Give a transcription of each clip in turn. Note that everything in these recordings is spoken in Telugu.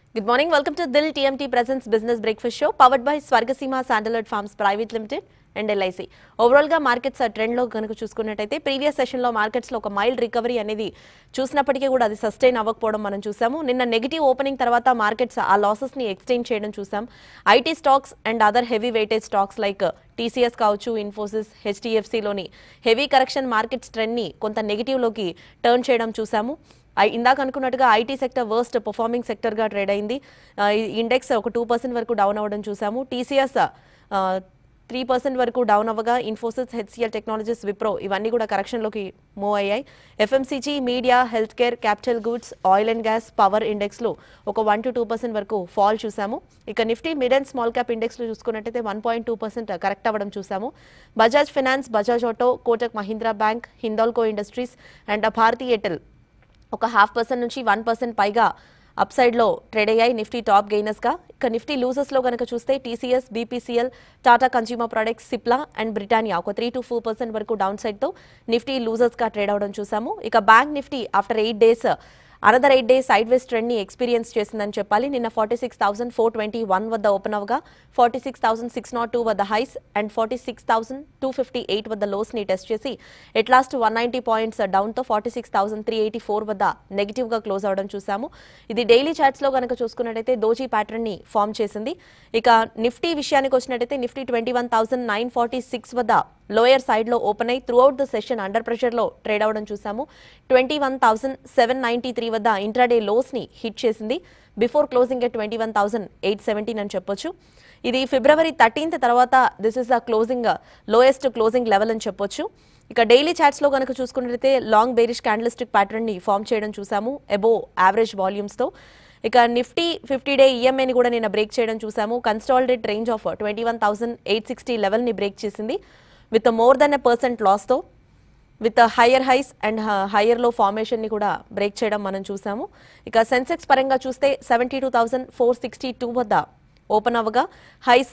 Good morning. Welcome to Dil TMT Presents Business Breakfast Show, powered by Swargasima Sandalwood Farms Private Limited and LIC overall గా మార్కెట్స్ ట్రెండ్ లో కనుక చూసుకున్నట్టయితే ప్రీవియస్ సెషన్ లో మార్కెట్స్ లో ఒక మైల్డ్ రికవరీ అనేది చూసినప్పటికీ కూడా అది సస్టైన్ అవ్వకపోవడం మనం చూసాము నిన్న నెగిటివ్ ఓపెనింగ్ తర్వాత మార్కెట్స్ ఆ లాసెస్ ని ఎక్స్టెండ్ చేయడం చూసాం IT stocks and other heavy weightage stocks like TCS కావచ్చు ఇన్ఫోసిస్ హెచ్డిఎఫ్సిలోని హెవీ కరెక్షన్ మార్కెట్స్ ట్రెండ్ ని కొంత నెగిటివ్ లోకి టర్న్ చేయడం చూసాము ఐ- ఇందాక అనుకున్నట్టుగా ఐటీ సెక్టర్ వర్స్ట్ పర్ఫార్మింగ్ సెక్టర్గా ట్రేడ్ అయింది ఆ, ఈ ఇండెక్స్ ఒక టూ పర్సెంట్ వరకు డౌన్ అవ్వడం చూసాము టీసీఎస్ త్రీ పర్సెంట్ వరకు డౌన్ అవ్వగా ఇన్ఫోసిస్ హెచ్సిఎల్ టెక్నాలజీస్ విప్రో ఇవన్నీ కూడా కరెక్షన్లోకి మూవ్ అయ్యాయి FMCG media health care capital goods oil and gas power ఇండెక్స్లో ఒక వన్ టు టూ పర్సెంట్ వరకు ఫాల్ చూసాము ఇక Nifty mid and small cap ఇండెక్స్లో చూసుకున్నట్టయితే one point two percent correct అవ్వడం చూసాము Bajaj Finance Bajaj Auto Kotak Mahindra Bank Hindalco Industries and Bharti Airtel ఒక హాఫ్ పర్సెంట్ నుంచి వన్ పర్సెంట్ పైగా అప్ సైడ్లో ట్రేడ్ అయ్యాయి నిఫ్టీ టాప్ గెయినర్స్గా ఇక నిఫ్టీ లూజర్స్లో కనుక చూస్తే TCS BPCL Tata Consumer Products Cipla and Britannia ఒక త్రీ టు ఫోర్ పర్సెంట్ వరకు డౌన్ సైడ్తో నిఫ్టీ లూజర్స్గా ట్రేడ్ అవడం చూసాము ఇక bank Nifty after eight days another eight days sideways trend ని ఎక్స్పీరియన్స్ చేసిందని చెప్పాలి నిన్న forty six thousand four twenty one వద్ద ఓపెన్ అవగా forty six thousand six nought two వద్ద highs and forty six thousand two fifty eight వద్ద లోస్ ని టెస్ట్ చేసి at last one ninety points down తో forty six thousand three eighty four వద్ద నెగిటివ్ గా క్లోజ్ అవడం చూసాము ఇది డైలీ చార్ట్స్ లో కనుక చూసుకున్నట్టయితే దోజీ ప్యాటర్న్ ని ఫామ్ చేసింది ఇక నిఫ్టీ విషయానికి వచ్చినట్టయితే Nifty twenty one thousand nine forty six వద్ద లోయర్ సైడ్ లో ఓపెన్ అయి throughout the session under pressure లో ట్రేడ్ అవడం చూసాము twenty one thousand seven ninety three వద్ద ఇంట్రాడే లోస్ ని హిట్ చేసింది before closing at twenty one thousand eight seventeen అని చెప్పొచ్చు ఇది ఫిబ్రవరి థర్టీన్త్ తర్వాత this is the closing lowest closing level అని చెప్పొచ్చు ఇక డైలీ చాట్స్ లో కనుక చూసుకున్నట్లయితే లాంగ్ బేరిష్ క్యాండలిస్టిక్ ప్యాటర్న్ ని ఫామ్ చేయడం చూసాము అబో యావరేజ్ వాల్యూమ్స్ తో ఇక నిఫ్టీ ఫిఫ్టీ డే ఈఎంఐని కూడా నిన్న బ్రేక్ చేయడం చూసాము consolidated range of twenty one thousand eight sixty లెవెల్ని బ్రేక్ చేసింది with more than a percent లాస్తో with higher highs and higher low ఫార్మేషన్ని కూడా బ్రేక్ చేయడం మనం చూసాము ఇక సెన్సెక్స్ పరంగా చూస్తే seventy two thousand four sixty two వద్ద ఓపెన్ అవ్వగా highs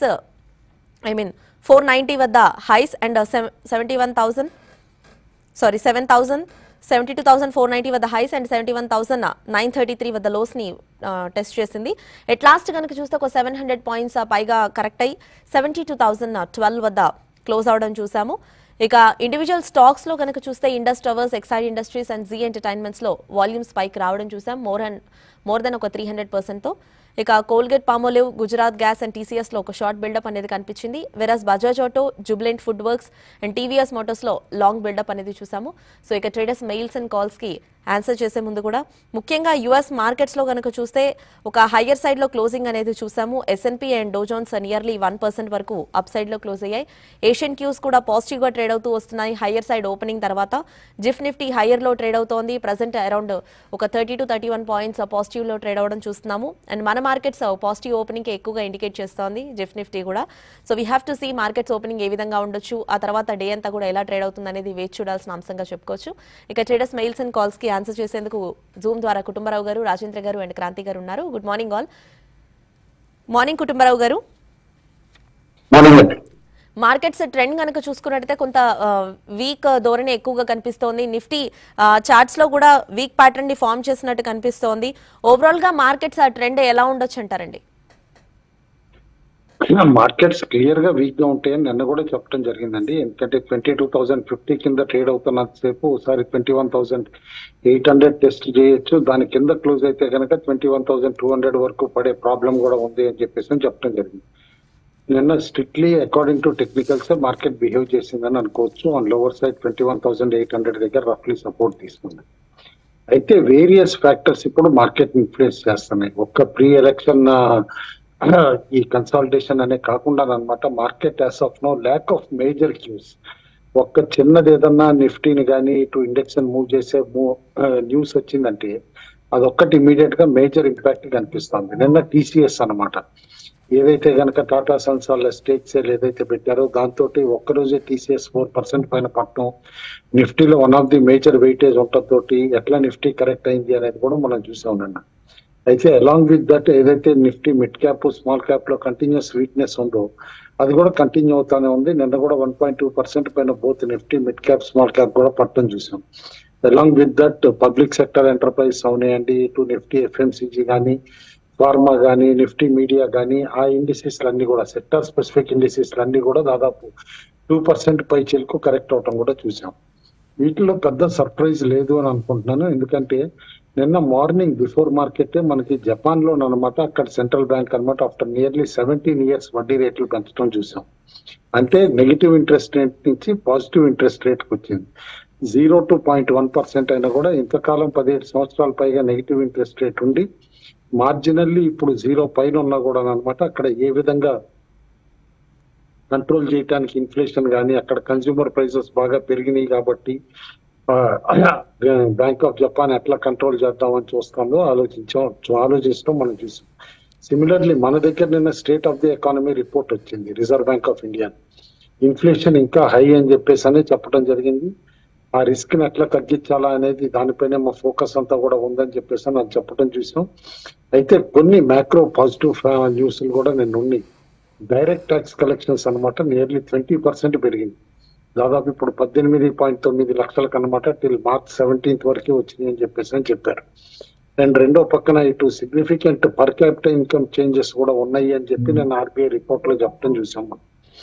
I mean four ninety వద్ద highs and seventy one thousand sorry seven thousand seventy two thousand four ninety వద్ద highs and seventy one thousand nine thirty three వద్ద లోస్ని టెస్ట్ చేసింది ఎట్ లాస్ట్ కనుక చూస్తే ఒక సెవెన్ హండ్రెడ్ పాయింట్స్ పైగా కరెక్ట్ అయ్యి సెవెంటీ టూ థౌసండ్ ట్వెల్వ్ వద్ద క్లోజ్ అవడం చూసాము ఇక ఇండివిజువల్ స్టాక్స్ లో కనుక చూస్తే Indus Towers Exide Industries and Zee Entertainments లో వాల్యూమ్ స్పైక్ రావడం చూసాం మోర్ అండ్ మోర్ దెన్ ఒక త్రీ హండ్రెడ్ తో ఇక Colgate Palmolive Gujarat Gas and TCS లో ఒక షార్ట్ బిల్డప్ అనేది కనిపించింది versus Bajaj Auto Jubilant Food Works and TVS Motors లో లాంగ్ బిల్డప్ అనేది చూసాము సో ఇక ట్రేడర్స్ మెయిల్స్ అండ్ కాల్స్ కి ఆన్సర్ చేసే ముందు కూడా ముఖ్యంగా యుఎస్ మార్కెట్స్ లో కనుక చూస్తే ఒక హయ్యర్ సైడ్ లో క్లోజింగ్ అనేది చూసాము S and P and Dow Jones nearly one percent వరకు అప్ సైడ్ లో క్లోజ్ అయ్యాయి ఏషియన్ క్యూస్ కూడా పాజిటివ్ గా ట్రేడ్ అవుతూ వస్తున్నాయి హయ్యర్ సైడ్ ఓపెనింగ్ తర్వాత జిఫ్ నిఫ్టీ హయ్యర్ లో ట్రేడ్ అవుతోంది ప్రజెంట్ అరౌండ్ ఒక thirty to thirty one points positive లో ట్రేడ్ అవ్వడం చూస్తున్నాము అండ్ మన మార్కెట్స్ పాజిటివ్ ఓపెనింగ్ ఎక్కువగా ఇండికేట్ చేస్తోంది జిఫ్ నిఫ్టీ కూడా so we have to see markets opening ఏ విధంగా ఉండొచ్చు ఆ తర్వాత డే అంతా కూడా ఎలా ట్రేడ్ అవుతుంది అనేది వేచి చూడాల్సిన అంశంగా చెప్పుకోవచ్చు ఇక ట్రేడర్స్ మెయిల్స్ అండ్ కాల్స్ కి ఆన్సర్ చేసేందుకు జూమ్ ద్వారా కుటుంబరావు గారు రాజేంద్ర గారు అండ్ క్రాంతి గారు ఉన్నారు good morning all morning Kutumbarao గారు మార్నింగ్ అండి మార్కెట్స్ ట్రెండ్ కనుక చూసుకున్నట్టయితే కొంత వీక్ ధోరణి ఎక్కువగా కనిపిస్తోంది నిఫ్టీ చార్ట్స్ లో కూడా వీక్ ప్యాటర్న్ ని ఫామ్ చేసినట్టు కనిపిస్తోంది ఓవరాల్ గా మార్కెట్స్ ఆ ట్రెండ్ ఎలా ఉండొచ్చు అంటారండి మార్కెట్స్ క్లియర్ గా వీక్ గా ఉంటాయని నిన్న కూడా చెప్పడం జరిగిందండి ఎందుకంటే ట్వంటీ టూ థౌసండ్ ఫిఫ్టీ కింద ట్రేడ్ అవుతున్నంత సేపు ఒకసారి twenty one thousand eight hundred test చేయొచ్చు దాని కింద క్లోజ్ అయితే కనుక twenty one thousand two hundred వరకు పడే ప్రాబ్లం కూడా ఉంది అని చెప్పేసి అని చెప్పడం జరిగింది నిన్న strictly according to technicals market behave చేసిందని అనుకోవచ్చు on lower side twenty one thousand eight hundred దగ్గర రఫ్లీ సపోర్ట్ తీసుకుంది అయితే వేరియస్ ఫ్యాక్టర్స్ ఇప్పుడు మార్కెట్ ఇన్ఫ్లుయెన్స్ చేస్తున్నాయి ఒక్క ప్రీ ఎలక్షన్ ఈ కన్సాలిడేషన్ అనే కాకుండా అనమాట market as of no lack of major cues ఒక్క చిన్నది ఏదన్నా నిఫ్టీని కానీ ఇటు ఇండెక్స్ మూవ్ చేసే న్యూస్ వచ్చిందంటే అదొక్కటి ఇమీడియట్ గా మేజర్ ఇంపాక్ట్ కనిపిస్తుంది నిన్న టీసీఎస్ అన్నమాట ఏదైతే గనక టాటా సన్స్ వాళ్ళ స్టేక్ సేల్ ఏదైతే పెట్టారో దాంతో ఒక్కరోజే టీసీఎస్ ఫోర్ పర్సెంట్ పైన పట్టడం నిఫ్టీలో one of the major weightage ఉండటంతో ఎట్లా నిఫ్టీ కరెక్ట్ అయింది అనేది కూడా మనం చూసాం నిన్న అయితే అలాంగ్ విత్ దట్ ఏదైతే Nifty mid cap small cap లో కంటిన్యూస్ వీక్నెస్ ఉందో అది కూడా కంటిన్యూ అవుతానే ఉంది నిన్న కూడా వన్ పాయింట్ టూ పర్సెంట్ పైన both Nifty mid cap small cap కూడా పట్టడం చూసాం along with that public sector enterprise అవునాయండి ఇటు నిఫ్టీ ఎఫ్ఎంసీజీ కానీ ఫార్మా కానీ నిఫ్టీ మీడియా కానీ ఆ ఇండిసెస్ అన్ని కూడా సెక్టర్ స్పెసిఫిక్ ఇండిసెస్ అన్ని కూడా దాదాపు టూ పర్సెంట్ పై చిలుకు కరెక్ట్ అవటం కూడా చూసాం వీటిలో పెద్ద సర్ప్రైజ్ లేదు అని అనుకుంటున్నాను ఎందుకంటే నిన్న మార్నింగ్ బిఫోర్ మార్కెట్ మనకి జపాన్ లో అనమాట అక్కడ సెంట్రల్ బ్యాంక్ అనమాట ఆఫ్టర్ నియర్లీ సెవెంటీన్ ఇయర్స్ వడ్డీ రేట్లు పెంచడం చూసాం అంటే నెగిటివ్ ఇంట్రెస్ట్ రేట్ నుంచి పాజిటివ్ ఇంట్రెస్ట్ రేట్ కి వచ్చింది zero to point one percent అయినా కూడా ఇంతకాలం పదిహేడు సంవత్సరాల పైగా నెగిటివ్ ఇంట్రెస్ట్ రేట్ ఉండి మార్జినల్లీ ఇప్పుడు జీరో పైన ఉన్నా కూడా అనమాట అక్కడ ఏ విధంగా కంట్రోల్ చేయడానికి ఇన్ఫ్లేషన్ కానీ అక్కడ కన్స్యూమర్ ప్రైసెస్ బాగా పెరిగినాయి కాబట్టి బ్యాంక్ ఆఫ్ జపాన్ ఎట్లా కంట్రోల్ చేద్దామని చూస్తుందో ఆలోచించాం ఆలోచించడం మనం చూసాం సిమిలర్లీ మన దగ్గర నిన్న state of the economy report వచ్చింది Reserve Bank of India inflation ఇంకా హై అని చెప్పేసి అనే చెప్పడం జరిగింది ఆ రిస్క్ ని ఎట్లా తగ్గించాలా అనేది దానిపైన మా ఫోకస్ అంతా కూడా ఉందని చెప్పేసి నాకు చెప్పడం చూసాం అయితే కొన్ని మ్యాక్రో పాజిటివ్ న్యూస్లు కూడా నేను ఉన్నాయి డైరెక్ట్ ట్యాక్స్ కలెక్షన్స్ అన్నమాట నియర్లీ ట్వంటీ పర్సెంట్ పెరిగింది దాదాపు ఇప్పుడు పద్దెనిమిది పాయింట్ తొమ్మిది లక్షలకు అనమాట టిల్ మార్చ్ సెవెంటీన్త్ వరకే వచ్చింది అని చెప్పేసి అని చెప్పారు అండ్ రెండో పక్కన ఇటు significant per capital income changes కూడా ఉన్నాయి అని చెప్పి నేను ఆర్బీఐ రిపోర్ట్ లో చెప్పడం చూసాం మనం.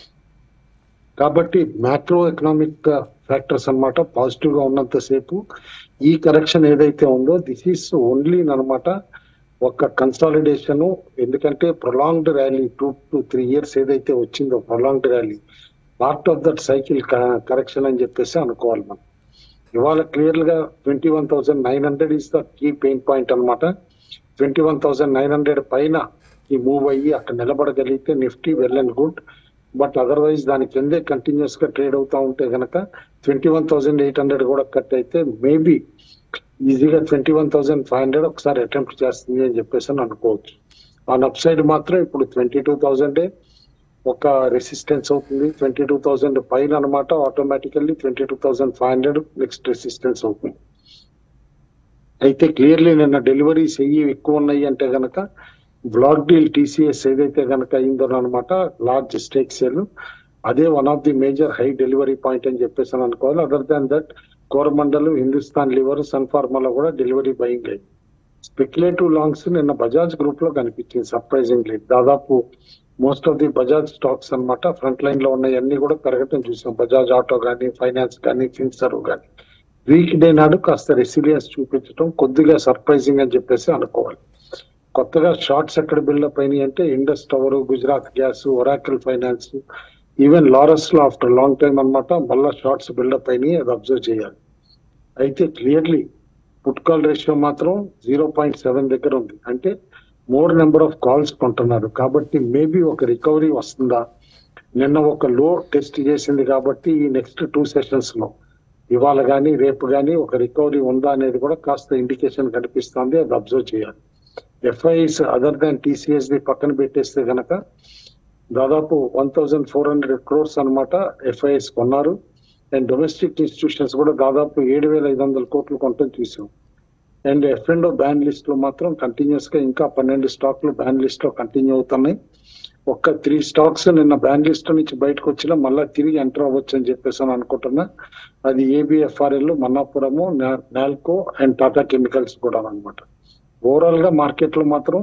కాబట్టి మ్యాక్రో ఎకనామిక్ ఫ్యాక్టర్స్ అన్నమాట పాజిటివ్ గా ఉన్నంతసేపు ఈ కరెక్షన్ ఏదైతే ఉందో దిస్ ఈస్ ఓన్లీ అనమాట ఒక కన్సాలిడేషన్ ఎందుకంటే prolonged rally two to three years ఏదైతే వచ్చిందో prolonged rally part of that cycle correction అని చెప్పేసి అనుకోవాలి మనం ఇవాళ క్లియర్ గా twenty one thousand nine hundred is the key pain point అనమాట twenty one thousand nine hundred పైన ఈ మూవ్ అయ్యి అక్కడ నిలబడగలిగితే Nifty well and good but otherwise దాని కిందే కంటిన్యూస్ గా ట్రేడ్ అవుతా ఉంటే గనక twenty one thousand eight hundred కూడా కట్ అయితే మేబీ ఈజీగా twenty one thousand five hundred ఒకసారి అటెంప్ట్ చేస్తుంది అని చెప్పేసి అని అనుకోవచ్చు ఆ అప్ సైడ్ మాత్రం ఇప్పుడు ట్వంటీ టూ థౌసండే ఒక రెసిస్టెన్స్ అవుతుంది ట్వంటీ టూ థౌసండ్ పైన అనమాట automatically twenty two thousand five hundred next resistance అవుతుంది అయితే క్లియర్లీ నిన్న డెలివరీస్ అయ్యి ఎక్కువ ఉన్నాయి అంటే గనక బ్లాక్ డీల్ టీసీఎస్ ఏదైతే గనక అయిందో అనమాట లార్జ్ స్టేక్ సేల్ అదే one of the major high delivery point అని చెప్పేసి అని అనుకోవాలి other than that Coromandel Hindustan Lever సన్ఫార్మాలో కూడా డెలివరీ బయింగ్ అయింది స్పెక్యులేటివ్ లాంగ్స్ నిన్న బజాజ్ గ్రూప్ లో కనిపించింది సర్ప్రైజింగ్లీ దాదాపు most of the Bajaj stocks అన్నమాట ఫ్రంట్ లైన్ లో ఉన్నాయన్నీ కూడా పెరగటం చూసాం బజాజ్ ఆటో కానీ ఫైనాన్స్ కానీ ఫిన్సర్ కానీ వీక్ డే నాడు కాస్త రెసిలియన్స్ చూపించడం కొద్దిగా సర్ప్రైజింగ్ అని చెప్పేసి అనుకోవాలి కొత్తగా షార్ట్స్ ఎక్కడ బిల్డప్ అయినాయి అంటే Indus Tower Gujarat Gas Oracle Finance even Laurus లో ఆఫ్టర్ లాంగ్ టైం అన్నమాట మళ్ళా షార్ట్స్ బిల్డప్ అయినాయి అది అబ్జర్వ్ చేయాలి అయితే క్లియర్లీ పుట్ కాల్ రేషియో మాత్రం జీరో పాయింట్ సెవెన్ దగ్గర ఉంది అంటే మోర్ నెంబర్ ఆఫ్ కాల్స్ కొంటున్నారు కాబట్టి మేబీ ఒక రికవరీ వస్తుందా నిన్న ఒక లో టెస్ట్ చేసింది కాబట్టి ఈ నెక్స్ట్ టూ సెషన్స్ లో ఇవాళ కానీ రేపు కానీ ఒక రికవరీ ఉందా అనేది కూడా కాస్త ఇండికేషన్ కనిపిస్తుంది అది అబ్జర్వ్ చేయాలి ఎఫ్ఐఎస్ అదర్ దాన్ టీసీఎస్ ది పక్కన పెట్టేస్తే గనక దాదాపు one thousand four hundred crores అనమాట ఎఫ్ఐఎస్ కొన్నారు అండ్ డొమెస్టిక్ ఇన్స్టిట్యూషన్స్ కూడా దాదాపు ఏడు వేల ఐదు వందల కోట్లు కొనటం చూసాం and F and ban list లో మాత్రం కంటిన్యూస్ గా ఇంకా పన్నెండు స్టాక్లు బ్యాన్ లిస్ట్ లో కంటిన్యూ అవుతున్నాయి ఒక్క త్రీ స్టాక్స్ నిన్న బ్యాన్ లిస్ట్ నుంచి బయటకు వచ్చినా మళ్ళీ తిరిగి ఎంటర్ అవ్వచ్చు అని చెప్పేసి అని అనుకుంటున్నా అది ABFRL Manappuram Nalco and Tata Chemicals కూడా అనమాట ఓవరాల్ గా మార్కెట్ లో మాత్రం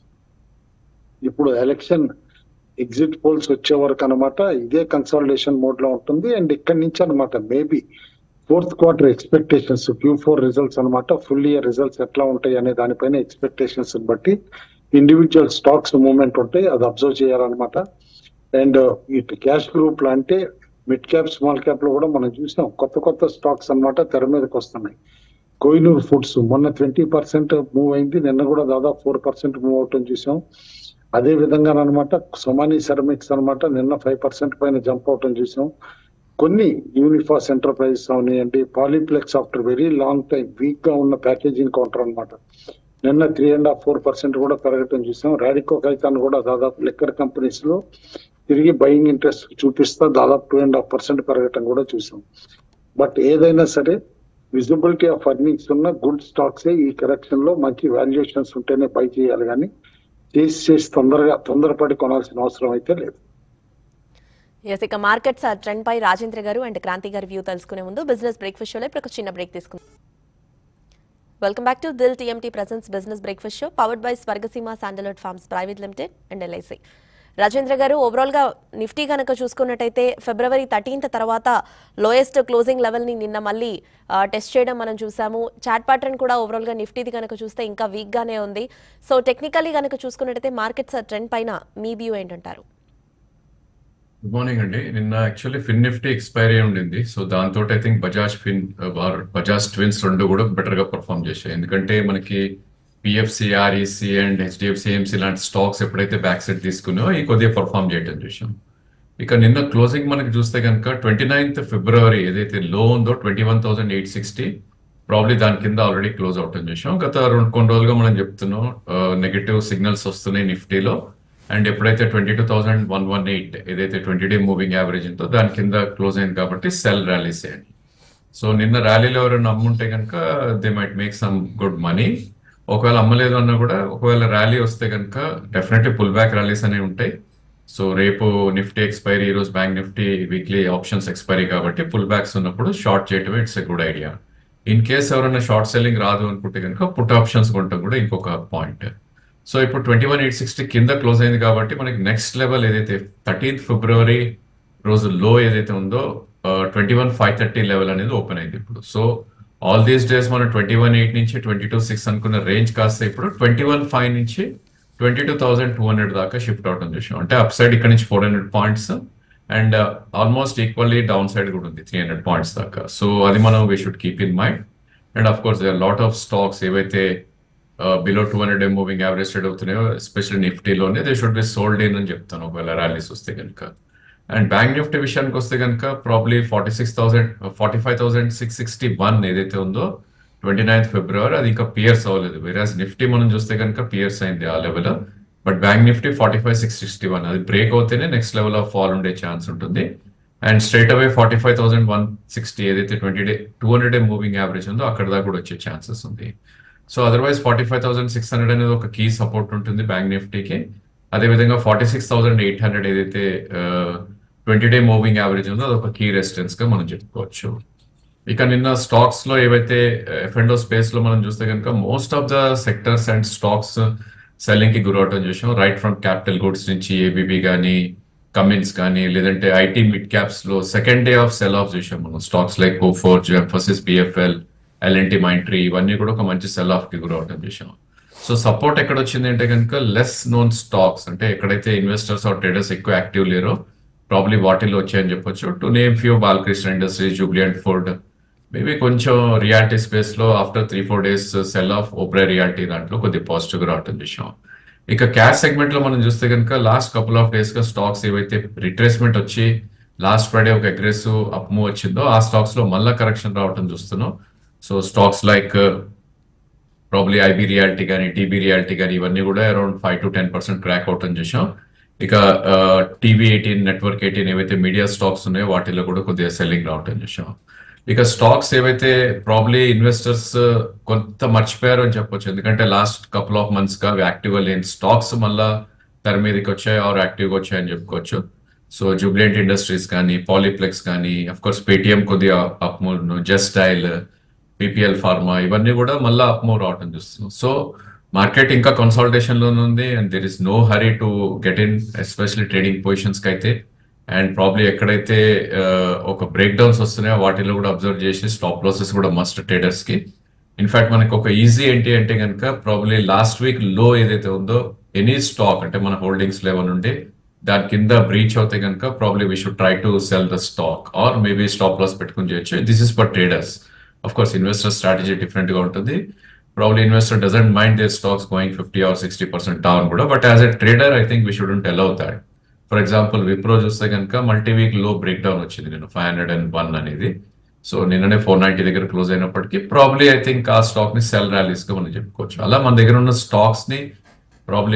ఇప్పుడు ఎలక్షన్ ఎగ్జిట్ పోల్స్ వచ్చే వరకు అనమాట ఇదే కన్సాలిడేషన్ మోడ్ లో ఉంటుంది అండ్ ఇక్కడి నుంచి అనమాట maybe fourth quarter expectations Q four results అనమాట ఫుల్ ఇయర్ రిజల్ట్స్ ఎట్లా ఉంటాయి అనే దానిపైన ఎక్స్పెక్టేషన్స్ బట్టి ఇండివిజువల్ స్టాక్స్ మూవ్మెంట్ ఉంటాయి అది అబ్జర్వ్ చేయాలన్నమాట అండ్ ఇటు క్యాష్ గ్రూప్ లో అంటే మిడ్ క్యాప్ స్మాల్ క్యాప్ లో కూడా మనం చూసాం కొత్త కొత్త స్టాక్స్ అన్నమాట తెర మీదకి వస్తున్నాయి కోయినూర్ ఫుడ్స్ మొన్న ట్వంటీ పర్సెంట్ మూవ్ అయింది నిన్న కూడా దాదాపు ఫోర్ పర్సెంట్ మూవ్ అవటం చూసాం అదే విధంగా అనమాట సొమానీ సెరమిక్స్ అన్నమాట నిన్న ఫైవ్ పర్సెంట్ పైన జంప్ అవటం చూసాం కొన్ని యూనిఫాస్ ఎంటర్ప్రైజెస్ అవనివ్వండి Polyplex after very long time weak గా ఉన్న ప్యాకేజింగ్ కౌంటర్ అన్నమాట నిన్న three and half four percent కూడా పెరగటం చూసాం రాడికో కైతాన్ కూడా దాదాపు లిక్కర్ కంపెనీస్ లో తిరిగి బయింగ్ ఇంట్రెస్ట్ చూపిస్తా దాదాపు టూ అండ్ హాఫ్ పర్సెంట్ పెరగటం కూడా చూసాం బట్ ఏదైనా సరే విజిబిలిటీ ఆఫ్ అర్నింగ్స్ ఉన్న గుడ్ స్టాక్స్ ఈ కరెక్షన్ లో మంచి వాల్యుయేషన్స్ ఉంటేనే బై చేయాలి కానీ చేసి చేసి తొందరగా తొందరపడి కొనాల్సిన అవసరం అయితే లేదు ఎస్ ఇక మార్కెట్స్ ఆ ట్రెండ్ పై రాజేంద్ర గారు అండ్ క్రాంతి గారి వ్యూ తెలుసుకునే ముందు బిజినెస్ బ్రేక్ఫాస్ట్ షోలో ఇప్పుడు ఒక చిన్న బ్రేక్ తీసుకుందాం వెల్కమ్ బ్యాక్ టు దిల్ TMT presents business breakfast show powered by Swargaseema sandalwood farms private limited and LIC Rajendra garu overall గా నిఫ్టీ కనుక చూసుకున్నట్టయితే ఫిబ్రవరి థర్టీన్త్ తర్వాత లోయెస్ట్ క్లోజింగ్ లెవెల్ ని నిన్న మళ్ళీ టెస్ట్ చేయడం మనం చూసాము చాట్ ప్యాటర్న్ కూడా ఓవరాల్ గా నిఫ్టీది కనుక చూస్తే ఇంకా వీక్ గానే ఉంది సో టెక్నికల్లీ కనుక చూసుకున్నట్టయితే మార్కెట్స్ ట్రెండ్ పైన మీ వ్యూ ఏంటంటారు గుడ్ మార్నింగ్ అండి నిన్న యాక్చువల్లీ ఫిన్ నిఫ్టీ ఎక్స్పైరీ ఉండింది సో దాంతో I think Bajaj fin Bajaj twins రెండు కూడా బెటర్ గా పర్ఫామ్ చేశాయి ఎందుకంటే మనకి PFC REC and HDFC AMC లాంటి స్టాక్స్ ఎప్పుడైతే బ్యాక్ సైడ్ తీసుకున్నాయో ఈ కొద్దిగా పర్ఫామ్ చేయటం చూసాం ఇక నిన్న క్లోజింగ్ మనకి చూస్తే కనుక ట్వంటీ నైన్త్ ఫిబ్రవరి ఏదైతే లో ఉందో twenty one thousand eight sixty probably దాని కింద ఆల్రెడీ క్లోజ్ అవటం చూసాం గత రెండు కొన్ని రోజులుగా మనం చెప్తున్నాం నెగటివ్ సిగ్నల్స్ వస్తున్నాయి నిఫ్టీలో అండ్ ఎప్పుడైతే twenty two thousand one one eight ఏదైతే ట్వంటీ డే మూవింగ్ యావరేజ్ ఉందో దాని కింద క్లోజ్ అయింది కాబట్టి సెల్ ర్యాలీస్ అయ్యండి సో నిన్న ర్యాలీలో ఎవరైనా అమ్ముంటే కనుక they might make some good money ఒకవేళ అమ్మలేదు అన్నా కూడా ఒకవేళ ర్యాలీ వస్తే కనుక డెఫినెట్లీ పుల్ బ్యాక్ ర్యాలీస్ అనేవి ఉంటాయి సో రేపు నిఫ్టీ ఎక్స్పైరీ ఈ రోజు bank Nifty weekly options expiry కాబట్టి పుల్ బ్యాక్స్ ఉన్నప్పుడు షార్ట్ చేయటం it's a good idea in case ఎవరైనా షార్ట్ సెల్లింగ్ రాదు అనుకుంటే కనుక పుట్ ఆప్షన్స్ కొనటం కూడా ఇంకొక పాయింట్ సో ఇప్పుడు ట్వంటీ వన్ ఎయిట్ సిక్స్టీ కింద క్లోజ్ అయింది కాబట్టి మనకి నెక్స్ట్ లెవెల్ ఏదైతే థర్టీన్త్ ఫిబ్రవరి రోజు లో ఏదైతే ఉందో twenty one five thirty level అనేది ఓపెన్ అయింది ఇప్పుడు సో ఆల్ దీస్ డేస్ మనం ట్వంటీ వన్ ఎయిట్ నుంచి ట్వంటీ టూ సిక్స్ అనుకున్న రేంజ్ కాస్త ఇప్పుడు ట్వంటీ వన్ ఫైవ్ నుంచి twenty two thousand two hundred దాకా షిఫ్ట్ అవడం చూసాం అంటే అప్ సైడ్ ఇక్కడ నుంచి four hundred points and almost equally down side కూడా ఉంది త్రీ హండ్రెడ్ పాయింట్స్ దాకా సో అది మనం we should keep in mind and of course lot of stocks ఏవైతే below two hundred day moving average trade అవుతున్నాయో ఎస్పెషల్లీ నిఫ్టీలోనే they should be sold in అని చెప్తాను ఒకవేళ ర్యాలీస్ వస్తే కనుక అండ్ బ్యాంక్ నిఫ్టీ విషయానికి వస్తే కనుక probably forty six thousand forty five thousand six sixty one ఏదైతే ఉందో ట్వంటీ నైన్త్ ఫిబ్రవరి అది ఇంకా పియర్స్ అవ్వలేదు వేరాజ్ నిఫ్టీ మనం చూస్తే కనుక పియర్స్ అయింది ఆ level but bank Nifty forty five six sixty one అది బ్రేక్ అవుతేనే నెక్స్ట్ లెవెల్ ఆఫ్ ఫాల్ ఉండే ఛాన్స్ ఉంటుంది and straight away forty five thousand one sixty ఏదైతే twenty day two hundred day moving average ఉందో అక్కడ దాకా కూడా వచ్చే ఛాన్సెస్ ఉంది so otherwise forty five thousand six hundred అనేది ఒక కీ సపోర్ట్ ఉంటుంది బ్యాంక్ నిఫ్టీకి అదేవిధంగా forty six thousand eight hundred ఏదైతే ట్వంటీ డే మూవింగ్ యావరేజ్ ఉందో అది ఒక కీ రెసిస్టెన్స్ గా మనం చెప్పుకోవచ్చు ఇక నిన్న స్టాక్స్ లో ఏవైతే ఎఫ్ అండ్ స్పేస్ లో మనం చూస్తే కనుక most of the sectors and stocks selling కి గురవటం చూసాం రైట్ ఫ్రమ్ క్యాపిటల్ గుడ్స్ నుంచి ఏబీబీ కానీ కమిన్స్ కానీ లేదంటే ఐటీ మిడ్ క్యాప్స్ లో second day of sell off చూసాం మనం stocks like Coforge Mphasis BFL L and T Mindtree ఇవన్నీ కూడా ఒక మంచి సెల్ ఆఫ్ కి గురవటం చూసాం సో సపోర్ట్ ఎక్కడ వచ్చింది అంటే కనుక లెస్ నోన్ స్టాక్స్ అంటే ఎక్కడైతే ఇన్వెస్టర్స్ ఆర్ ట్రేడర్స్ ఎక్కువ యాక్టివ్ లేరో ప్రాబ్లీ వాటిల్లో వచ్చాయని చెప్పొచ్చు to name few Balkrishna industries Jubilant food maybe కొంచెం రియాలిటీ స్పేస్ లో after three four days sell off Oberoi realty దాంట్లో కొద్దిగా పాజిటివ్ గా రావటం చూసాం ఇక క్యాష్ సెగ్మెంట్ లో మనం చూస్తే కనుక లాస్ట్ కపుల్ ఆఫ్ డేస్ గా స్టాక్స్ ఏవైతే రిట్రేస్మెంట్ వచ్చి లాస్ట్ ఫ్రైడే ఒక అగ్రెసివ్ అప్ మూవ్ వచ్చిందో ఆ స్టాక్స్ లో మళ్ళా కరెక్షన్ రావటం చూస్తున్నాం so stocks like probably IB realty కానీ టీబీ రియాలిటీ కానీ ఇవన్నీ కూడా around five to ten percent crack అవటం చూసాం ఇక టీవీ ఎయిటీన్ నెట్వర్క్ ఎయిటీన్ ఏవైతే మీడియా స్టాక్స్ ఉన్నాయో వాటిలో కూడా కొద్దిగా సెల్లింగ్ రావటం చూసాం ఇక స్టాక్స్ ఏవైతే ప్రాబ్లీ ఇన్వెస్టర్స్ కొంత మర్చిపోయారు అని చెప్పొచ్చు ఎందుకంటే లాస్ట్ కపుల్ ఆఫ్ మంత్స్ గా యాక్టివ్ గా లేని స్టాక్స్ మళ్ళా తెర మీదకి వచ్చాయి ఆర్ యాక్టివ్ గా వచ్చాయని చెప్పుకోవచ్చు సో జూబ్లియంట్ ఇండస్ట్రీస్ కానీ పాలిప్లెక్స్ కానీ అఫ్ కోర్స్ పేటిఎం కొద్దిగా up move just dial PPL pharma ఇవన్నీ కూడా మళ్ళీ అప్మూవ్ రావటం చూస్తున్నాం సో మార్కెట్ ఇంకా కన్సాలిటేషన్ లోనే ఉంది and there is no hurry to get in especially trading positions కి అయితే అండ్ ప్రాబ్లీ ఎక్కడైతే ఒక బ్రేక్ డౌన్స్ వస్తున్నాయో వాటిలో కూడా అబ్జర్వ్ చేసి స్టాప్ లాసెస్ కూడా మస్ట్ ట్రేడర్స్ కి ఇన్ఫాక్ట్ మనకి ఒక ఈజీ ఏంటి అంటే కనుక ప్రాబ్లీ లాస్ట్ వీక్ లో ఏదైతే ఉందో ఎనీ స్టాక్ అంటే మన హోల్డింగ్స్ లెవెల్ నుండి దాని కింద బ్రీచ్ అవుతే కనుక probably we should try to sell the stock or maybe stop loss పెట్టుకుని చేయొచ్చు this is for traders of course investor strategy different గా ఉంటుంది probably investor doesn't mind their stocks going fifty or sixty percent down కూడా but as a trader I think we shouldn't allow that for example Wipro చూస్తే కనుక multi week low break down వచ్చింది నేను ఫైవ్ హండ్రెడ్ అండ్ వన్ అనేది సో నిన్ననే ఫోర్ నైన్టీ దగ్గర క్లోజ్ అయినప్పటికీ ప్రాబ్లీ ఐ థింక్ ఆ స్టాక్ ని సెల్ ర్యాలీస్ గా మనం చెప్పుకోవచ్చు అలా మన దగ్గర ఉన్న స్టాక్స్ ని ప్రాబ్లీ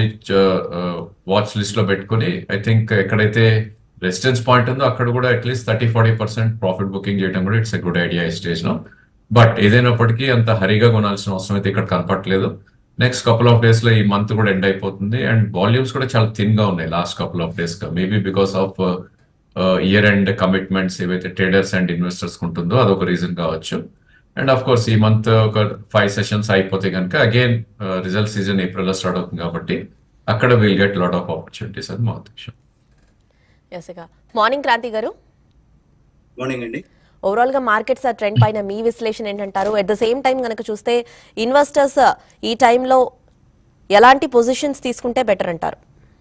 వాచ్ లిస్ట్ లో పెట్టుకుని ఐ థింక్ ఎక్కడైతే రెసిడెన్స్ పాయింట్ ఉందో అక్కడ కూడా at least thirty forty percent profit booking చేయడం కూడా ఇట్స్ ఎ గుడ్ ఐడియా ఈ స్టేజ్ లో బట్ ఏదైనప్పటికీ అంత హరిగా కొనాల్సిన అవసరం అయితే ఇక్కడ కనపట్లేదు నెక్స్ట్ కపుల్ ఆఫ్ డేస్ లో ఈ మంత్ కూడా ఎండ్ అయిపోతుంది అండ్ వాల్యూమ్స్ కూడా చాలా థిన్ గా ఉన్నాయి లాస్ట్ కపుల్ ఆఫ్ డేస్ గా maybe because of year end commitments ఏవైతే ట్రేడర్స్ అండ్ ఇన్వెస్టర్స్ ఉంటుందో అదొక రీజన్ కావచ్చు అండ్ ఆఫ్ కోర్స్ ఈ మంత్ ఒక ఫైవ్ సెషన్స్ అయిపోతే కనుక అగైన్ రిజల్ట్ సీజన్ ఏప్రిల్లో స్టార్ట్ అవుతుంది కాబట్టి అక్కడ will get lot of opportunities అని మా ఉద్దేశం ఎస్ ఇక మార్నింగ్ క్రాంతి గారు మార్నింగ్ అండి ఓవరాల్ గా మార్కెట్స్ ఆ ట్రెండ్ పైన మీ విశ్లేషణ ఏంటంటారు ఎట్ ద సేమ్ టైం కనుక చూస్తే ఇన్వెస్టర్స్ ఈ టైంలో ఎలాంటి పొజిషన్స్ తీసుకుంటే బెటర్ అంటారు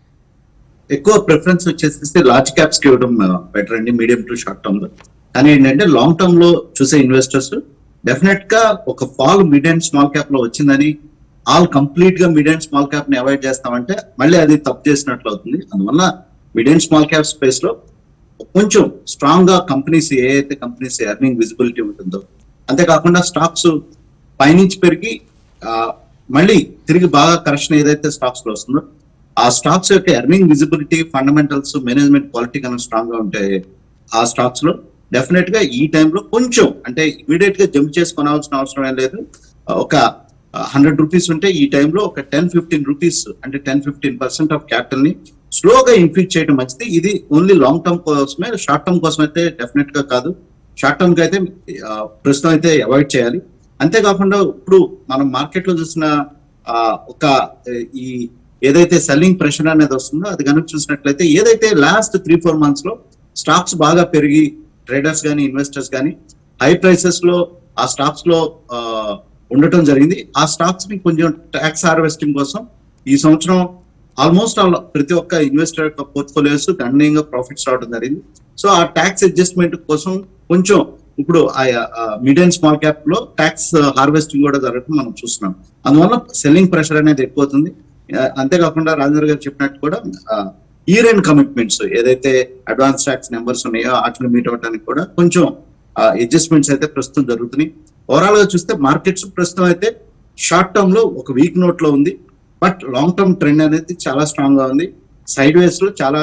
ఎక్కువ ప్రిఫరెన్స్ వచ్చేసి లార్జ్ క్యాప్స్ కి ఇవ్వడం బెటర్ అండి మీడియం టు షార్ట్ టర్మ్ లో కానీ ఏంటంటే లాంగ్ టర్మ్ లో చూసే ఇన్వెస్టర్స్ డెఫినెట్ గా ఒక fall mid and small cap లో వచ్చిందని ఆల్ కంప్లీట్ గా మిడ్ అండ్ స్మాల్ క్యాప్ ని అవాయిడ్ చేస్తామంటే మళ్ళీ అది తప్పు చేసినట్లు అవుతుంది అందువల్ల mid and small cap space లో కొంచెం స్ట్రాంగ్ గా కంపెనీస్ ఏ అయితే కంపెనీస్ ఎర్నింగ్ విజిబిలిటీ ఉంటుందో అంతేకాకుండా స్టాక్స్ పైనుంచి పెరిగి ఆ, మళ్ళీ తిరిగి బాగా కరెక్షన్ ఏదైతే స్టాక్స్ లో వస్తుందో ఆ స్టాక్స్ యొక్క earning visibility fundamentals management quality కన్నా స్ట్రాంగ్ గా ఉంటాయి ఆ స్టాక్స్ లో డెఫినెట్ గా ఈ టైంలో కొంచెం అంటే ఇమీడియట్ గా జంప్ చేసి కొనాల్సిన అవసరం ఏం లేదు ఒక హండ్రెడ్ రూపీస్ ఉంటే ఈ టైంలో ఒక టెన్ ఫిఫ్టీన్ రూపీస్ అంటే ten fifteen percent of capital ని స్లోగా ఇంక్రీజ్ చేయడం మంచిది ఇది ఓన్లీ లాంగ్ టర్మ్ కోసమే షార్ట్ టర్మ్ కోసం అయితే డెఫినెట్ గా కాదు షార్ట్ టర్మ్ కి అయితే ఆ, ప్రస్తుతం అయితే అవాయిడ్ చేయాలి అంతేకాకుండా ఇప్పుడు మనం మార్కెట్ లో చూసిన ఆ, ఒక ఆ, ఈ ఏదైతే సెల్లింగ్ ప్రెషర్ అనేది వస్తుందో అది కనుక చూసినట్లయితే ఏదైతే లాస్ట్ త్రీ ఫోర్ మంత్స్ లో స్టాక్స్ బాగా పెరిగి ట్రేడర్స్ కానీ ఇన్వెస్టర్స్ కానీ హై ప్రైసెస్ లో ఆ స్టాక్స్ లో ఆ, ఉండటం జరిగింది ఆ స్టాక్స్ ని కొంచెం ట్యాక్స్ హార్వెస్టింగ్ కోసం ఈ సంవత్సరం ఆల్మోస్ట్ ఆల్ ప్రతి ఒక్క ఇన్వెస్టర్ యొక్క పోర్ట్ఫోలియోస్ గణనీయంగా ప్రాఫిట్స్ రావడం జరిగింది సో ఆ ట్యాక్స్ అడ్జస్ట్మెంట్ కోసం కొంచెం ఇప్పుడు మిడ్ అండ్ స్మాల్ క్యాప్ లో ట్యాక్స్ హార్వెస్టింగ్ కూడా జరగడం మనం చూస్తున్నాం అందువల్ల సెల్లింగ్ ప్రెషర్ అనేది ఎక్కువ అవుతుంది ఆ, అంతేకాకుండా రాజేంద్ర గారు చెప్పినట్టు కూడా ఇయర్ అండ్ కమిట్మెంట్స్ ఏదైతే అడ్వాన్స్ ట్యాక్స్ నెంబర్స్ ఉన్నాయో వాటిని మీట్ అవ్వడానికి కూడా కొంచెం అడ్జస్ట్మెంట్స్ అయితే ప్రస్తుతం జరుగుతున్నాయి ఓవరాల్ గా చూస్తే మార్కెట్స్ ప్రస్తుతం అయితే షార్ట్ టర్మ్ లో ఒక వీక్ నోట్ లో ఉంది బట్ లాంగ్ టర్మ్ ట్రెండ్ అనేది చాలా స్ట్రాంగ్ గా ఉంది సైడ్ వేస్ లో చాలా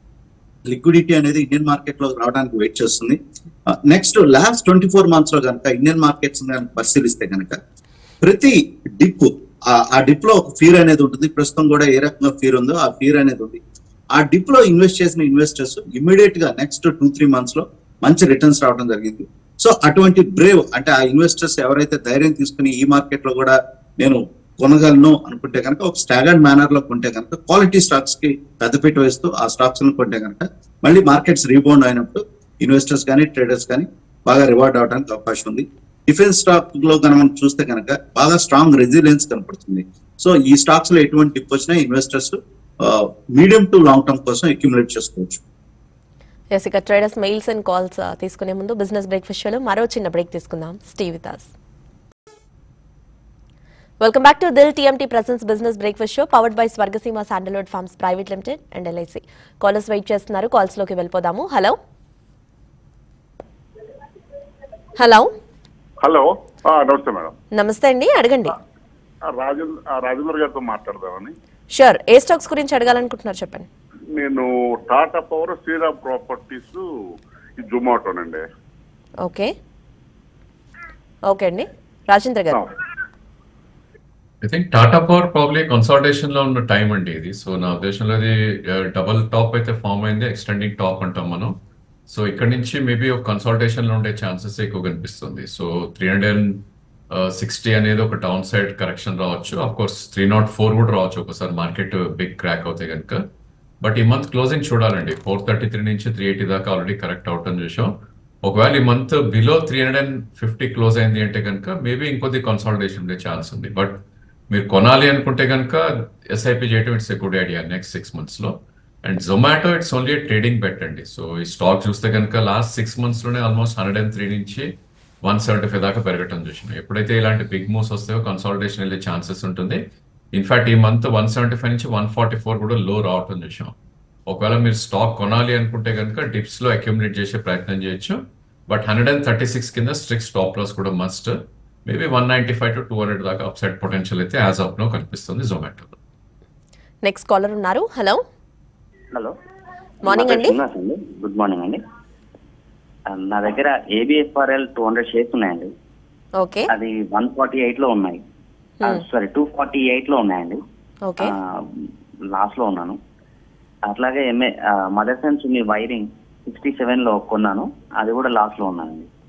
లిక్విడిటీ అనేది ఇండియన్ మార్కెట్ లో రావడానికి వెయిట్ చేస్తుంది next last twenty four months లో కనుక ఇండియన్ మార్కెట్స్ పరిశీలిస్తే కనుక ప్రతి డిప్ ఆ డిప్ లో ఒక ఫీర్ అనేది ఉంటుంది ప్రస్తుతం కూడా ఏ రకంగా ఫీర్ ఉందో ఆ ఫీర్ అనేది ఉంది ఆ డిప్ లో ఇన్వెస్ట్ చేసిన ఇన్వెస్టర్స్ ఇమీడియట్ గా నెక్స్ట్ టూ త్రీ మంత్స్ లో మంచి రిటర్న్స్ రావడం జరిగింది సో అటువంటి బ్రేవ్ అంటే ఆ ఇన్వెస్టర్స్ ఎవరైతే ధైర్యం తీసుకుని ఈ మార్కెట్ లో కూడా నేను కొనగలను అనుకుంటే కనుక ఒక స్టాగర్డ్ మేనర్ లో కొంటే కనుక క్వాలిటీ స్టాక్స్ కి పెద్దపీట వేస్తూ ఆ స్టాక్స్ కొంటే కనుక మళ్ళీ మార్కెట్స్ రీబౌండ్ అయినప్పుడు ఇన్వెస్టర్స్ కానీ ట్రేడర్స్ కానీ బాగా రివార్డ్ అవడానికి అవకాశం ఉంది డిఫెన్స్ స్టాక్ లో కనుక మనం చూస్తే కనుక బాగా స్ట్రాంగ్ రెసిలియన్స్ కనపడుతుంది సో ఈ స్టాక్స్ లో ఎటువంటి టిప్ వచ్చినా investors medium to long term కోసం అక్యుములేట్ చేసుకోవచ్చు ఎస్ ఇక ట్రేడర్స్ మెయిల్స్ అండ్ కాల్స్ తీసుకునే ముందు బిజినెస్ బ్రేక్ఫాస్ట్ షోలో మరో చిన్న బ్రేక్ తీసుకుందాం stay with us welcome back to దిల్ TMT presents business breakfast show powered by Swargaseema sandalwood farms private limited and LIC callers wait చేస్తున్నారు కాల్స్ లోకి వెళ్ళిపోదాము హలో హలో హలో ఆ, నమస్తే మేడం నమస్తే అండి అడగండి ఆ, రాజేంద్ర ఆ, రాజేంద్ర గారితో మాట్లాడదామని షూర్ ఏ స్టాక్స్ గురించి అడగాలనుకుంటున్నారు చెప్పండి నేను టాటా పవర్ శ్రీరామ్ ప్రాపర్టీస్ ఈ జొమాటోనండి ఓకే ఓకే అండి రాజేంద్ర గారు I think Tata power probably consultation లో ఉన్న టైం అండి ఇది సో నా ఉద్దేశంలో ఇది డబుల్ టాప్ అయితే ఫామ్ అయింది ఎక్స్టెండింగ్ టాప్ అంటాం మనం సో ఇక్కడ నుంచి మేబీ ఒక కన్సల్టేషన్ లో ఉండే ఛాన్సెస్ ఎక్కువ కనిపిస్తుంది సో త్రీ హండ్రెడ్ సిక్స్టీ అనేది ఒక డౌన్ సైడ్ కరెక్షన్ రావచ్చు of course three naught four కూడా రావచ్చు ఒకసారి మార్కెట్ బిగ్ క్రాక్ అవుతాయి కనుక బట్ ఈ మంత్ క్లోజింగ్ చూడాలండి ఫోర్ థర్టీ త్రీ నుంచి త్రీ ఎయిటీ దాకా ఆల్రెడీ కరెక్ట్ అవటం చూసాం ఒకవేళ ఈ month below three hundred and fifty close అయింది అంటే కనుక మేబీ ఇంకొద్ది కన్సాలిడేషన్ ఉండే ఛాన్స్ ఉంది బట్ మీరు కొనాలి అనుకుంటే కనుక ఎస్ఐపి చేయటం it's a good idea next six months లో and Zomato it's only trading bet అండి సో ఈ స్టాక్ చూస్తే కనుక లాస్ట్ సిక్స్ మంత్స్ లోనే ఆల్మోస్ట్ హండ్రెడ్ అండ్ త్రీ నుంచి వన్ సెవెంటీ ఫైవ్ దాకా పెరగటం చూసినాం ఎప్పుడైతే ఇలాంటి బిగ్ మూవ్స్ వస్తాయో కన్సాలిడేషన్ వెళ్ళే ఛాన్సెస్ ఉంటుంది ఇన్ఫాక్ట్ ఈ మంత్ వన్ సెవెంటీ ఫైవ్ నుంచి వన్ ఫార్టీ ఫోర్ కూడా లో రావటం చూసాం ఒకవేళ మీరు స్టాక్ కొనాలి అనుకుంటే కనుక డిప్స్ లో అక్యుములేట్ చేసే ప్రయత్నం చేయొచ్చు but hundred and thirty six కింద స్ట్రిక్ట్ స్టాప్ లాస్ కూడా must maybe one ninety five to two hundred దాకా అప్సైడ్ పొటెన్షియల్ అయితే యాజ్ ఆఫ్ నో కనిపిస్తుంది జొమాటోలో నెక్స్ట్ కాలర్ ఉన్నారు హలో హలో మార్నింగ్ అండి శ్రీనివాస్ అండి గుడ్ మార్నింగ్ అండి ఆ, నా దగ్గర ఏబిఎఫ్ఆర్ఎల్ టూ హండ్రెడ్ షేర్స్ ఉన్నాయండి ఓకే అది వన్ ఫార్టీ ఎయిట్ లో ఉన్నాయి సారీ టూ ఫార్టీ ఎయిట్ లో ఉన్నాయండి ఓకే లాస్ట్ లో ఉన్నాను అట్లాగే ఎంఏ మదర్ సెన్స్ మీ వైరింగ్ సిక్స్టీ సెవెన్ లో కొన్నాను అది కూడా లాస్ట్ లో ఉన్నానండి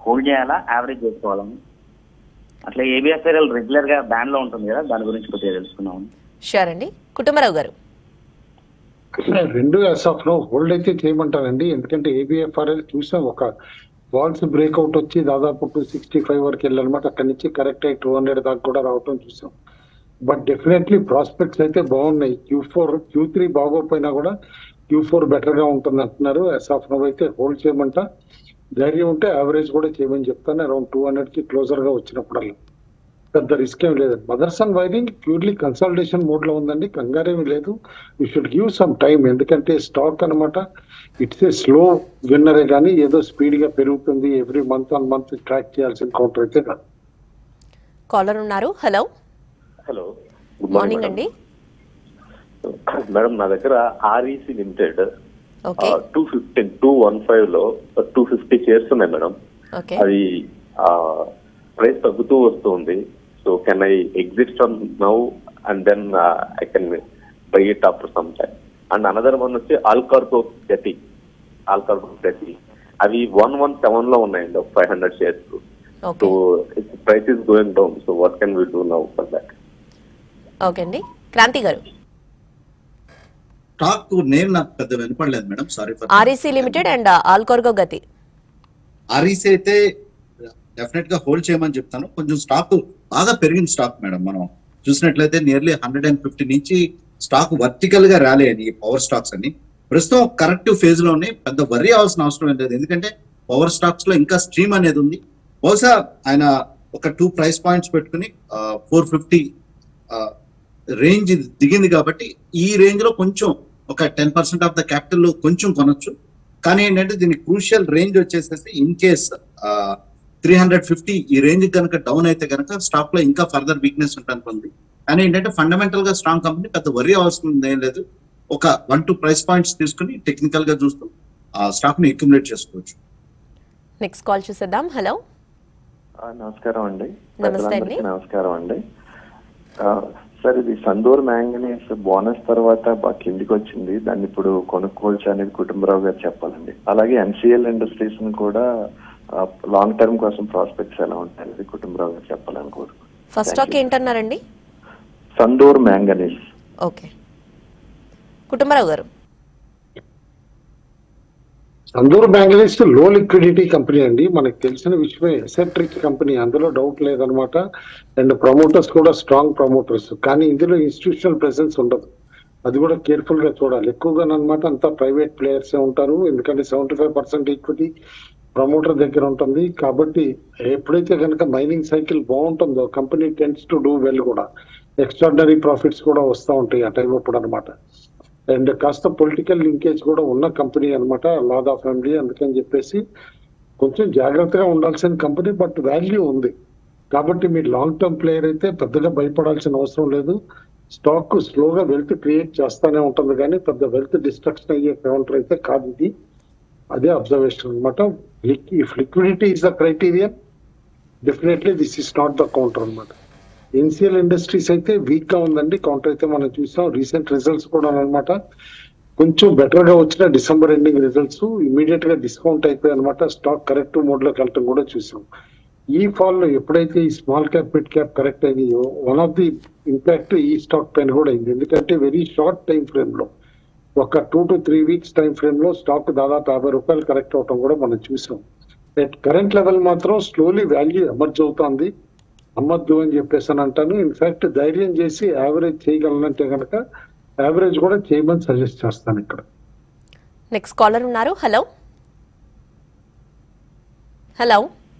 హోల్డ్ చేయాలా యావరేజ్ చేసుకోవాలా అట్లా ఏబిఎస్ఆర్ఎల్ రెగ్యులర్ గా బ్యాన్ లో ఉంటుంది కదా దాని గురించి కొద్దిగా తెలుసుకున్నాం షూర్ అండి కుటుంబరావు గారు రెండు యాస్ ఆఫ్ నో హోల్డ్ అయితే చేయమంటారండి ఎందుకంటే ఏబిఎఫ్ఆర్ఎల్ చూసాం ఒక వాల్స్ బ్రేక్అవుట్ వచ్చి దాదాపు టూ సిక్స్టీ ఫైవ్ వరకు వెళ్ళాలన్నమాట అక్కడి నుంచి కరెక్ట్ అయ్యి టూ హండ్రెడ్ దాకా కూడా రావటం చూసాం బట్ డెఫినెట్లీ ప్రాస్పెక్ట్స్ అయితే బాగున్నాయి క్యూ ఫోర్ క్యూ త్రీ బాగోపోయినా కూడా క్యూ ఫోర్ బెటర్ గా ఉంటుంది అంటున్నారు యాస్ ఆఫ్ నో అయితే హోల్డ్ చేయమంట ధైర్యం ఉంటే యావరేజ్ కూడా చేయమని చెప్తాను అరౌండ్ టూ హండ్రెడ్ కి క్లోజర్ గా వచ్చినప్పుడల్లా పెద్ద రిస్క్ ఏం లేదు Motherson wiring purely consultation mode లో ఉందండి కంగారేమీ లేదు you should give some time ఎందుకంటే స్టాక్ అన్నమాట ఇట్స్ ఏ స్లో విన్నరే కానీ ఏదో స్పీడ్ గా పెరుగుతుంది every month on month track చేయాల్సిన కౌంటర్ అయితే కాదు కాలర్ ఉన్నారు హలో హలో గుడ్ మార్నింగ్ అండి మేడం నా దగ్గర REC Limited okay two fifteen two one five లో టూ ఫిఫ్టీ షేర్స్ ఉన్నాయి మేడం ఓకే అది ప్రైస్ తగ్గుతూ వస్తుంది so can I exit from now and then I can buy it after some time and another one వచ్చి ఆల్కార్గో గతి ఆల్కార్గో గతి అవి వన్ వన్ సెవెన్ లో ఉన్నాయండి ఒక five hundred shares so okay price is going down so what can we do now for that okay అండి క్రాంతి గారు స్టాక్ నేమ్ నాకు పెద్ద వినపడలేదు madam sorry for REC Limited and Allcargo Gati REC అయితే డెఫినెట్ గా హోల్డ్ చేయమని చెప్తాను కొంచెం స్టాక్ బాగా పెరిగిన స్టాక్ మేడం మనం చూసినట్లయితే నియర్లీ హండ్రెడ్ అండ్ ఫిఫ్టీ నుంచి స్టాక్ వర్టికల్ గా ర్యాలీ అని పవర్ స్టాక్స్ అని ప్రస్తుతం కరెక్టివ్ ఫేజ్ లో ఉన్నాయి పెద్ద వరి అవ్వాల్సిన అవసరం ఏం లేదు ఎందుకంటే పవర్ స్టాక్స్ లో ఇంకా స్ట్రీమ్ అనేది ఉంది బహుశా ఆయన ఒక టూ ప్రైస్ పాయింట్స్ పెట్టుకుని ఫోర్ ఫిఫ్టీ రేంజ్ దిగింది కాబట్టి ఈ రేంజ్ లో కొంచెం ఒక ten percent of the capital కొంచెం కొనొచ్చు కానీ ఏంటంటే దీని క్రూషియల్ రేంజ్ వచ్చేసేసి in case three hundred fifty ఈ రేంజ్ కనుక డౌన్ అయితే కనుక స్టాక్ లో ఇంకా ఫర్దర్ వీక్నెస్ ఉంటుంది ఉంది కానీ ఏంటంటే ఫండమెంటల్ గా స్ట్రాంగ్ కంపెనీ పెద్ద వరి అవసరం ఏం లేదు ఒక వన్ టూ ప్రైస్ పాయింట్స్ తీసుకుని టెక్నికల్ గా చూస్తూ ఆ స్టాక్ ని అక్యుములేట్ చేసుకోవచ్చు నెక్స్ట్ కాల్ చూసేద్దాం హలో ఆ, నమస్కారం అండి నమస్తే అండి. పెద్దలందరికీ నమస్కారం అండి ఆ, సార్ ఇది సందూర్ మ్యాంగనీస్ బోనస్ తర్వాత బాగా కిందికి వచ్చింది దాన్ని ఇప్పుడు కొనుక్కోవచ్చు అనేది కుటుంబరావు గారు చెప్పాలండి అలాగే ఎంసీఎల్ ఇండస్ట్రీస్ ని కూడా లాంగ్ టర్మ్ కోసం ప్రాస్పెక్ట్స్ ఎలా ఉంటాయి అనేది కుటుంబరావు గారు చెప్పాలని కోరుకుంటున్నాను ఫస్ట్ Thank స్టాక్ you. ఏంటన్నారండి సందూర్ మ్యాంగనీస్ ఓకే కుటుంబరావు గారు సందూర్ బ్యాంగ్లీస్ లో లిక్విడిటీ కంపెనీ అండి మనకు తెలిసిన విషయమే ఎసెట్రిక్ కంపెనీ అందులో డౌట్ లేదనమాట అండ్ ప్రమోటర్స్ కూడా స్ట్రాంగ్ ప్రమోటర్స్ కానీ ఇందులో ఇన్స్టిట్యూషనల్ ప్రెసెన్స్ ఉండదు అది కూడా కేర్ఫుల్ గా చూడాలి ఎక్కువగా అనమాట అంతా ప్రైవేట్ ప్లేయర్స్ ఉంటారు ఎందుకంటే seventy five percent equity promoter దగ్గర ఉంటుంది కాబట్టి ఎప్పుడైతే కనుక మైనింగ్ సైకిల్ బాగుంటుందో company tends to do well కూడా ఎక్స్ట్రాడినరీ ప్రాఫిట్స్ కూడా వస్తూ ఉంటాయి ఆ టైం అప్పుడు అనమాట అండ్ కాస్త పొలిటికల్ లింకేజ్ కూడా ఉన్న కంపెనీ అన్నమాట లాదా ఫ్యామిలీ అందుకని చెప్పేసి కొంచెం జాగ్రత్తగా ఉండాల్సిన కంపెనీ బట్ వాల్యూ ఉంది కాబట్టి మీరు లాంగ్ టర్మ్ ప్లేయర్ అయితే పెద్దగా భయపడాల్సిన అవసరం లేదు స్టాక్ స్లోగా వెల్త్ క్రియేట్ చేస్తానే ఉంటుంది కానీ పెద్ద వెల్త్ డిస్ట్రక్షన్ అయ్యే కౌంటర్ అయితే కాదు ఇది అదే అబ్జర్వేషన్ అనమాట if liquidity is the criterion definitely this is not the counter అనమాట ఎన్సిఎల్ ఇండస్ట్రీస్ అయితే వీక్ గా ఉందండి కౌంటర్ అయితే మనం చూసాం రీసెంట్ రిజల్ట్స్ కూడా అనమాట కొంచెం బెటర్ గా వచ్చిన డిసెంబర్ ఎండింగ్ రిజల్ట్స్ ఇమీడియట్ గా డిస్కౌంట్ అయిపోయి అనమాట స్టాక్ కరెక్ట్ మోడ్ లోకి వెళ్ళటం కూడా చూసాం ఈ ఫాల్ లో ఎప్పుడైతే ఈ small cap mid cap correct అయినాయో వన్ ఆఫ్ ది ఇంపాక్ట్ ఈ స్టాక్ పైన కూడా అయింది ఎందుకంటే వెరీ షార్ట్ టైం ఫ్రేమ్ లో ఒక two to three weeks time frame లో స్టాక్ దాదాపు యాభై రూపాయలు కరెక్ట్ అవటం కూడా మనం చూసాం ఎట్ కరెంట్ లెవెల్ మాత్రం స్లోలీ వాల్యూ ఎమర్జ్ అవుతోంది అమ్మద్దు అని చెప్పేసి అని అంటాను ఇన్ఫాక్ట్ ధైర్యం చేసి యావరేజ్ చేయగలనంటే కనుక యావరేజ్ కూడా చేయమని సజెస్ట్ చేస్తాను ఇక్కడ నెక్స్ట్ కాలర్ ఉన్నారు హలో హలో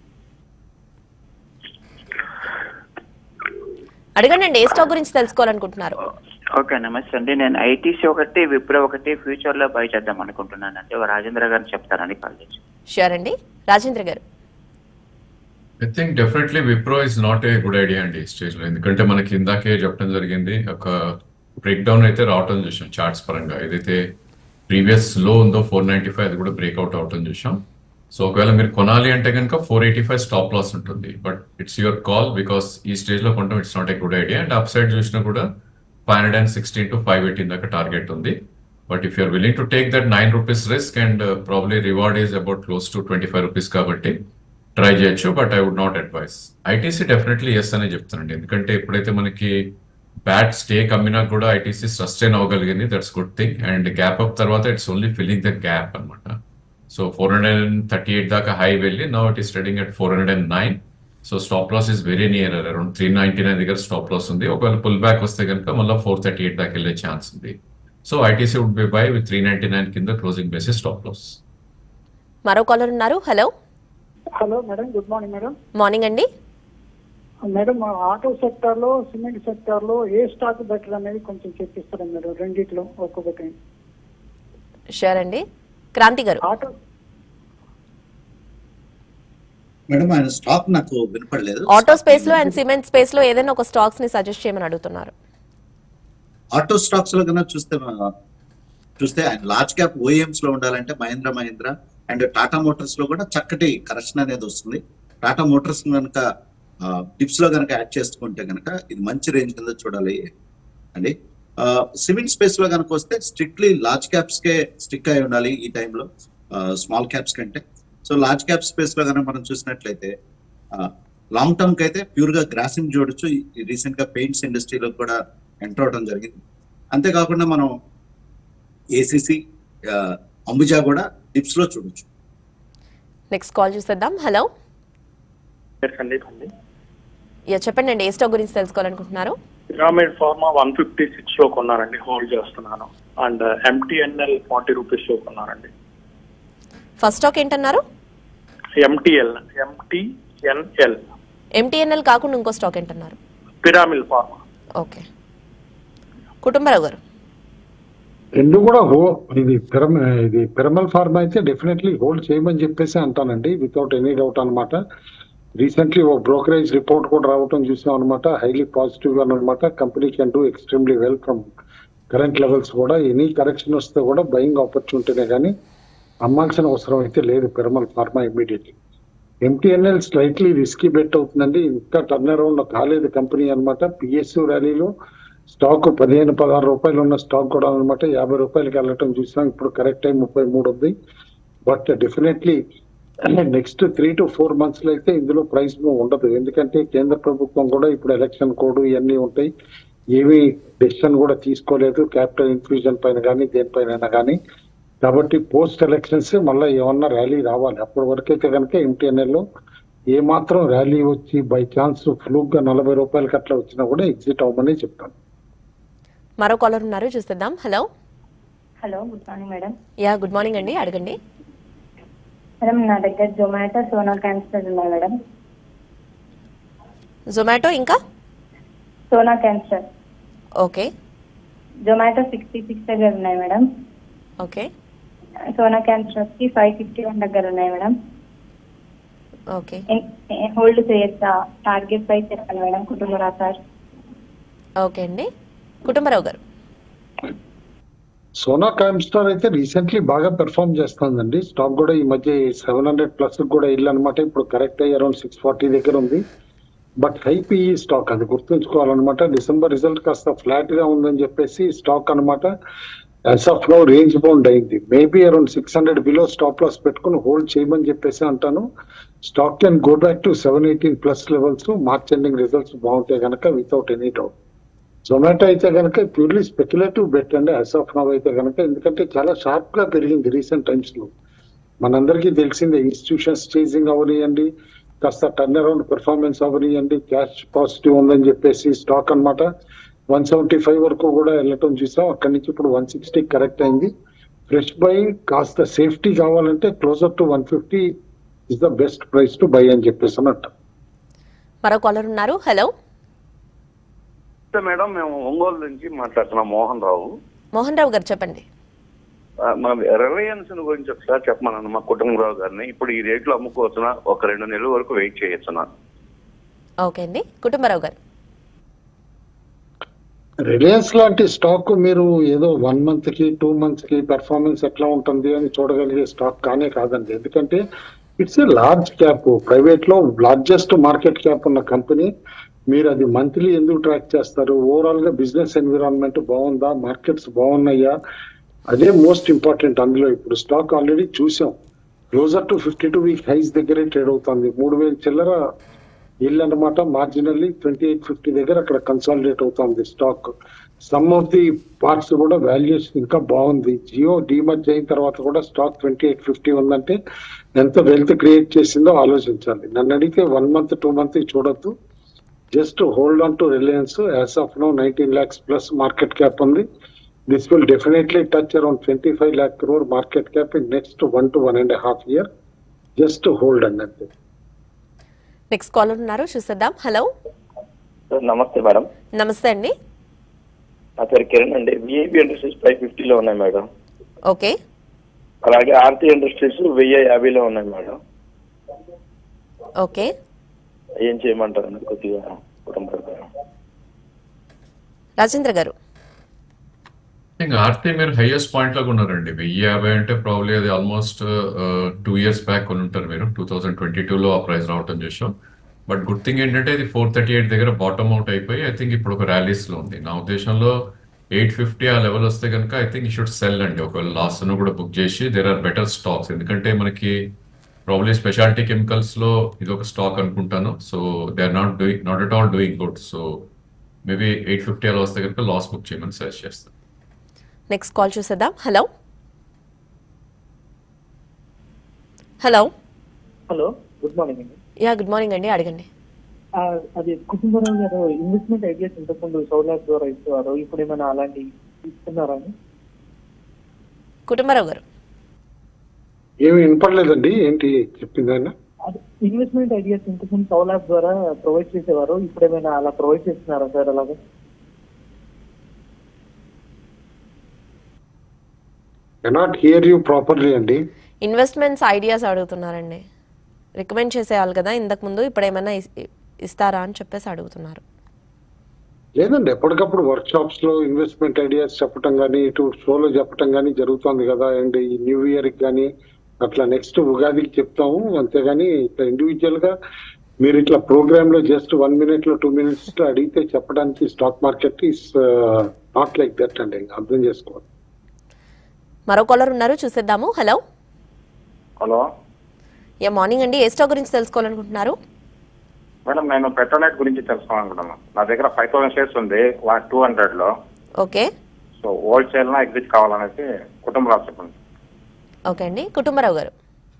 అడగండి ఏ స్టాక్ గురించి తెలుసుకోవాలనుకుంటున్నారు ఓకే నమస్తే అండి నేను ఐటీసీ ఒకటి విప్రో ఒకటి ఫ్యూచర్ లో బై చేద్దాం అనుకుంటున్నాను అంటే రాజేంద్ర గారు చెప్తారని కాల్ చేసి షూర్ అండి రాజేంద్ర గారు I think definitely Wipro is not a good idea అండి ఈ స్టేజ్ లో ఎందుకంటే మనకి ఇందాకే చెప్పడం జరిగింది ఒక బ్రేక్ డౌన్ అయితే రావటం చూసాం చార్ట్స్ పరంగా ఏదైతే ప్రీవియస్ లో ఉందో ఫోర్ నైన్టీ ఫైవ్ అది కూడా బ్రేక్అవుట్ అవటం చూసాం సో ఒకవేళ మీరు కొనాలి అంటే కనుక four eighty five stop loss ఉంటుంది but it's your call because ఈ స్టేజ్ లో కొంటాం it's not a good idea and up side చూసినా కూడా five hundred and sixteen to five eighteen దాకా టార్గెట్ ఉంది but if you're willing to take that nine rupees risk and probably reward is about close to twenty five rupees కాబట్టి ట్రై చేయొచ్చు but I would not advise ITC definitely yes అనే చెప్తానండి ఎందుకంటే ఎప్పుడైతే మనకి బ్యాట్ స్టేక్ అమ్మినా కూడా ఐటీసీ సస్టైన్ అవ్వగలిగింది that's good thing and gap up తర్వాత it's only filling the gap అనమాట so four hundred and thirty eight దాకా హై వెళ్ళి now it is trading at four hundred and nine so stop loss is very near around three ninety nine దగ్గర స్టాప్ లాస్ ఉంది ఒకవేళ పుల్ బ్యాక్ వస్తే కనుక మళ్ళీ ఫోర్ థర్టీ ఎయిట్ దాకా వెళ్ళే ఛాన్స్ ఉంది so ITC would be buy with three ninety nine కింద క్లోజింగ్ బేసిస్ స్టాప్ లాస్ మరో కాలర్ ఉన్నారు hello hello madam good morning madam morning అండి మేడం ఆటో సెక్టార్ లో సిమెంట్ సెక్టార్ లో ఏ స్టాక్ బెటర్ అనేది కొంచెం చెప్పిస్తారా మేడం రెండిట్లో ఒక్కొక్కటి షూర్ అండి క్రాంతి గారు ఆటో మేడం ఆయన స్టాక్ నాకు వినపడలేదు ఆటో స్పేస్ లో అండ్ సిమెంట్ స్పేస్ లో ఏదైనా ఒక స్టాక్స్ ని సజెస్ట్ చేయమని అడుగుతున్నారు ఆటో స్టాక్స్ లో కన్నా చూస్తే మన- చూస్తే ఆయన లార్జ్ క్యాప్ ఓఎంస్ లో ఉండాలంటే మహేంద్ర మహేంద్ర అండ్ టాటా మోటార్స్ లో కూడా చక్కటి కరెక్షన్ అనేది వస్తుంది టాటా మోటార్స్ కనుక టిప్స్ లో కనుక యాడ్ చేసుకుంటే కనుక ఇది మంచి రేంజ్ కింద చూడాలి అండి సిమెంట్ స్పేస్ లో కనుక వస్తే స్ట్రిక్ట్లీ లార్జ్ క్యాప్స్ కే స్టిక్ అయి ఉండాలి ఈ టైంలో స్మాల్ క్యాప్స్ కంటే సో లార్జ్ క్యాప్ స్పేస్ లో కనుక మనం చూసినట్లయితే లాంగ్ టర్మ్ కి అయితే ప్యూర్ గా గ్రాసింగ్ చూడొచ్చు రీసెంట్ గా పెయింట్స్ ఇండస్ట్రీలో కూడా ఎంటర్ అవడం జరిగింది అంతేకాకుండా మనం ఏసీసీ అంబుజా కూడా టిప్స్ లో చూడొచ్చు నెక్స్ట్ కాల్ చూసేద్దాం హలో సందీప్ అండి యా చెప్పండి అండి ఏ స్టాక్ గురించి తెలుసుకోవాలనుకుంటున్నారు Piramal Pharma one fifty six లో కొన్నానండి హోల్డ్ చేస్తున్నాను అండ్ ఎంటీఎన్ఎల్ ఫార్టీ రూపీస్ లో కొన్నానండి ఫస్ట్ స్టాక్ ఏంటన్నారు ఎంటీఎల్ ఎంటీఎన్ఎల్ ఎంటీఎన్ఎల్ కాకుండా ఇంకో స్టాక్ ఏంటన్నారు పిరామిల్ ఫార్మా ఓకే కుటుంబరావు గారు రెండు కూడా హో ఇది పిరమ ఇది పిరమల్ ఫార్మా అయితే డెఫినెట్లీ హోల్డ్ చేయమని చెప్పేసి అంటానండి వితౌట్ ఎనీ డౌట్ అన్నమాట రీసెంట్లీ ఓ బ్రోకరేజ్ రిపోర్ట్ కూడా రావటం చూసాం అనమాట హైలీ పాజిటివ్ అనమాట company can do extremely well from current levels కూడా ఎనీ కరెక్షన్ వస్తే కూడా బయింగ్ ఆపర్చునిటీనే కానీ అమ్మాల్సిన అవసరం అయితే లేదు Piramal Pharma immediately MTNL slightly risky bet అవుతుందండి ఇంకా టర్న్ అరౌండ్ కాలేదు కంపెనీ అనమాట పిఎస్యు ర్యాలీలో స్టాక్ పదిహేను పదహారు రూపాయలు ఉన్న స్టాక్ కూడా అనమాట యాభై రూపాయలకి వెళ్ళటం చూసాం ఇప్పుడు కరెక్ట్ టైం ముప్పై మూడు ఉంది but definitely next three to four months లో అయితే ఇందులో ప్రైస్ ఉండదు ఎందుకంటే కేంద్ర ప్రభుత్వం కూడా ఇప్పుడు ఎలక్షన్ కోడ్ ఇవన్నీ ఉంటాయి ఏమీ డెసిషన్ కూడా తీసుకోలేదు క్యాపిటల్ ఇన్ఫ్యూజన్ పైన కానీ దేనిపైన కానీ కాబట్టి పోస్ట్ ఎలక్షన్స్ మళ్ళీ ఏమన్నా ర్యాలీ రావాలి అప్పటి వరకైతే కనుక ఎంటీఎన్ఎల్ లో ఏ మాత్రం ర్యాలీ వచ్చి బై ఛాన్స్ ఫ్లూక్ గా నలభై రూపాయలకి అట్లా వచ్చినా కూడా ఎగ్జిట్ అవ్వమని చెప్తాను మరో కాలర్ ఉన్నారు చూసేద్దాం hello hello good morning madam yeah good morning అండి అడగండి మేడం నా దగ్గర జొమాటో సోనా క్యాన్సర్ ఉన్నాయి మేడం జొమాటో ఇంకా సోనా క్యాన్సర్ ఓకే జొమాటో సిక్స్టీ సిక్స్ దగ్గర ఉన్నాయి మేడం ఓకే సోనా క్యాన్సర్ కి ఫైవ్ ఫిఫ్టీ వన్ దగ్గర ఉన్నాయి మేడం ఓకే హోల్డ్ చేయొచ్చా టార్గెట్ ప్రైస్ చెప్పండి మేడం కుటుంబరా సార్ ఓకే అండి కుటుంబరావు గారు సోనా స్టార్ అయితే రీసెంట్లీ బాగా పెర్ఫామ్ చేస్తుందండి స్టాక్ కూడా ఈ మధ్య సెవెన్ హండ్రెడ్ ప్లస్ కూడా ఇల్లు అనమాట ఇప్పుడు కరెక్ట్ అయ్యి అరౌండ్ సిక్స్ ఫార్టీ దగ్గర ఉంది బట్ హై పిఈ స్టాక్ అది గుర్తుంచుకోవాలన్నమాట డిసెంబర్ రిజల్ట్ కాస్త ఫ్లాట్ గా ఉందని చెప్పేసి స్టాక్ అనమాట as of now range bound అయింది maybe around six hundred below stop loss పెట్టుకుని హోల్డ్ చేయమని చెప్పేసి అంటాను stock can go back to seven eighteen plus levels March ending results బాగుంటాయి కనుక వితౌట్ ఎనీ డౌట్ జొమాటో అయితే కనుక ప్యూర్లీ స్పెక్యులేటివ్ బెట్ అండి యాజ్ ఆఫ్ నవ్ అయితే కనుక ఎందుకంటే చాలా షార్ప్ గా పెరిగింది రీసెంట్ టైమ్స్ లో మనందరికీ తెలిసిందే ఇన్స్టిట్యూషన్స్ చేసింగ్ అవనియండి కాస్త టర్న్ అరౌండ్ పెర్ఫార్మెన్స్ అవనియండి క్యాష్ పాజిటివ్ ఉందని చెప్పేసి స్టాక్ అన్నమాట వన్ సెవెంటీ ఫైవ్ వరకు కూడా వెళ్ళటం చూసాం అక్కడి నుంచి ఇప్పుడు వన్ సిక్స్టీ కరెక్ట్ అయింది ఫ్రెష్ బై కాస్త సేఫ్టీ కావాలంటే closer to one fifty is the best price to buy అని చెప్పేసి అన్నట్టు మరో కాలర్ ఉన్నారు హలో మేడం మేము ఒంగోలు నుంచి మాట్లాడుతున్నాం మోహన్ రావు మోహన్ రావు గారు చెప్పండి ఆ, మన రిలయన్స్ గురించి ఒకసారి చెప్పమన్నాను మా కుటుంబరావు గారిని ఇప్పుడు ఈ రేట్లో అమ్ముకోవచ్చునా ఒక రెండు నెలల వరకు వెయిట్ చేయొచ్చునా ఓకే అండి కుటుంబరావు గారు రిలయన్స్ లాంటి స్టాక్ మీరు ఏదో వన్ మంత్ కి టూ మంత్స్ కి పెర్ఫార్మెన్స్ ఎట్లా ఉంటుంది అని చూడగలిగే స్టాక్ కానే కాదండి ఎందుకంటే it's a large cap private లో లార్జెస్ట్ మార్కెట్ క్యాప్ ఉన్న కంపెనీ మీరు అది మంత్లీ ఎందుకు ట్రాక్ చేస్తారు ఓవరాల్ గా బిజినెస్ ఎన్విరాన్మెంట్ బాగుందా మార్కెట్స్ బాగున్నాయా అదే మోస్ట్ ఇంపార్టెంట్ అందులో ఇప్పుడు స్టాక్ ఆల్రెడీ చూసాం closer to fifty two week highs దగ్గరే ట్రేడ్ అవుతుంది మూడు వేల చిల్లర ఇల్లు అనమాట మార్జినల్లీ ట్వంటీ ఎయిట్ ఫిఫ్టీ దగ్గర అక్కడ కన్సాలిడేట్ అవుతుంది stock sum of the parts కూడా వాల్యుయేషన్ ఇంకా బాగుంది జియో డీమర్జ్ అయిన తర్వాత కూడా స్టాక్ ట్వంటీ ఎయిట్ ఫిఫ్టీ ఉందంటే ఎంత వెల్త్ క్రియేట్ చేసిందో ఆలోచించాలి నన్ను అడిగితే వన్ మంత్ టూ మంత్ చూడొద్దు just hold on to Reliance as of now nineteen lakhs plus market cap ఉంది this will definitely touch around twenty five lakh crore market cap in next one to one and half year just hold అండి అంతే నెక్స్ట్ కాలర్ ఉన్నారు చూసేద్దాం హలో నమస్తే మేడం నమస్తే అండి నా పేరు కిరణ్ అండి విఐపి ఇండస్ట్రీస్ ఫైవ్ ఫిఫ్టీలో ఉన్నాయి మేడం ఓకే అలాగే ఆర్తి ఇండస్ట్రీస్ వెయ్యి యాభైలో ఉన్నాయి మేడం ఓకే ఏం చేయమంటారు కొద్దిగా కుటుంబ రాజేంద్ర గారు ఇంకా ఆర్టీ మీరు హైయెస్ట్ పాయింట్ లో ఉన్నారండి వెయ్యి యాభై అంటే ప్రాబ్లీ అది ఆల్మోస్ట్ టూ ఇయర్స్ బ్యాక్ కొని ఉంటారు మీరు టూ థౌసండ్ ట్వంటీ టూలో ఆ ప్రైస్ రావటం చేసాం బట్ గుడ్ థింగ్ ఏంటంటే ఇది ఫోర్ థర్టీ ఎయిట్ దగ్గర బాటమ్ అవుట్ అయిపోయి ఐ థింక్ ఇప్పుడు ఒక ర్యాలీస్ లో ఉంది నా ఉద్దేశంలో ఎయిట్ ఫిఫ్టీ ఆ లెవెల్ వస్తే కనుక ఐ థింక్ షుడ్ సెల్ అండి ఒకవేళ లాస్ ను కూడా బుక్ చేసి దేర్ ఆర్ బెటర్ స్టాక్స్ ఎందుకంటే మనకి ప్రాబ్లీ స్పెషాలిటీ కెమికల్స్ లో ఇది ఒక స్టాక్ అనుకుంటాను so they are not doing not at all doing good so maybe eight fifty అలా వస్తే కనుక లాస్ బుక్ చేయమని సజెస్ట్ చేస్తాను నెక్స్ట్ కాల్ చూసేద్దాం hello hello hello good morning అండి యా గుడ్ మార్నింగ్ అండి అడగండి ఆ, అది కుటుంబరావు గారు ఇన్వెస్ట్మెంట్ ఐడియాస్ ఇంతకుముందు సౌర్ ల్యాక్ ద్వారా ఇచ్చేవారు ఇప్పుడు ఏమైనా అలాంటి ఇస్తున్నారా అండి కుటుంబరావు గారు ఏమి వినపడలేదండి ఏంటి చెప్పింది ఆయన అది ఇన్వెస్ట్మెంట్ ఐడియాస్ ఇంతకుముందు సౌర్ ల్యాక్ ద్వారా ప్రొవైడ్ చేసేవారు ఇప్పుడు ఏమైనా అలా ప్రొవైడ్ చేస్తున్నారా సార్ అలాగే కెనాట్ హియర్ యూ ప్రాపర్లీ అండి ఇన్వెస్ట్మెంట్స్ ఐడియాస్ అడుగుతున్నారండి రికమెండ్ చేసేవాళ్ళు కదా ఇంతకు ముందు ఇప్పుడు ఏమైనా ఇస్- ఇస్తారా అని చెప్పేసి అడుగుతున్నారు లేదండి ఎప్పటికప్పుడు వర్క్ షాప్స్ లో ఇన్వెస్ట్మెంట్ ఐడియాస్ చెప్పటం కానీ ఇటు షోలో చెప్పటం కానీ జరుగుతుంది కదా అండ్ ఈ న్యూ ఇయర్ కి కానీ అట్లా నెక్స్ట్ ఉగాదికి చెప్తాము అంతేగాని ఇట్లా ఇండివిజువల్ గా మీరు ఇట్లా ప్రోగ్రామ్ లో జస్ట్ వన్ మినిట్ లో టూ మినిట్స్ లో అడిగితే చెప్పడానికి stock market is not like that అండి అర్థం చేసుకోవాలి మరో కాలర్ ఉన్నారు చూసేద్దాము హలో హలో యా మార్నింగ్ అండి ఏ స్టాక్ గురించి తెలుసుకోవాలనుకుంటున్నారు మేడం నేను పెట్రోనెట్ గురించి తెలుసుకోవాలనుకున్నాను నా దగ్గర ఫైవ్ థౌసండ్ షేర్స్ ఉంది వన్ టూ హండ్రెడ్ లో ఓకే సో హోల్సేల్ నా ఎగ్జిట్ కావాలనేసి కుటుంబ రాష్ట్రం ఓకే అండి కుటుంబరావు గారు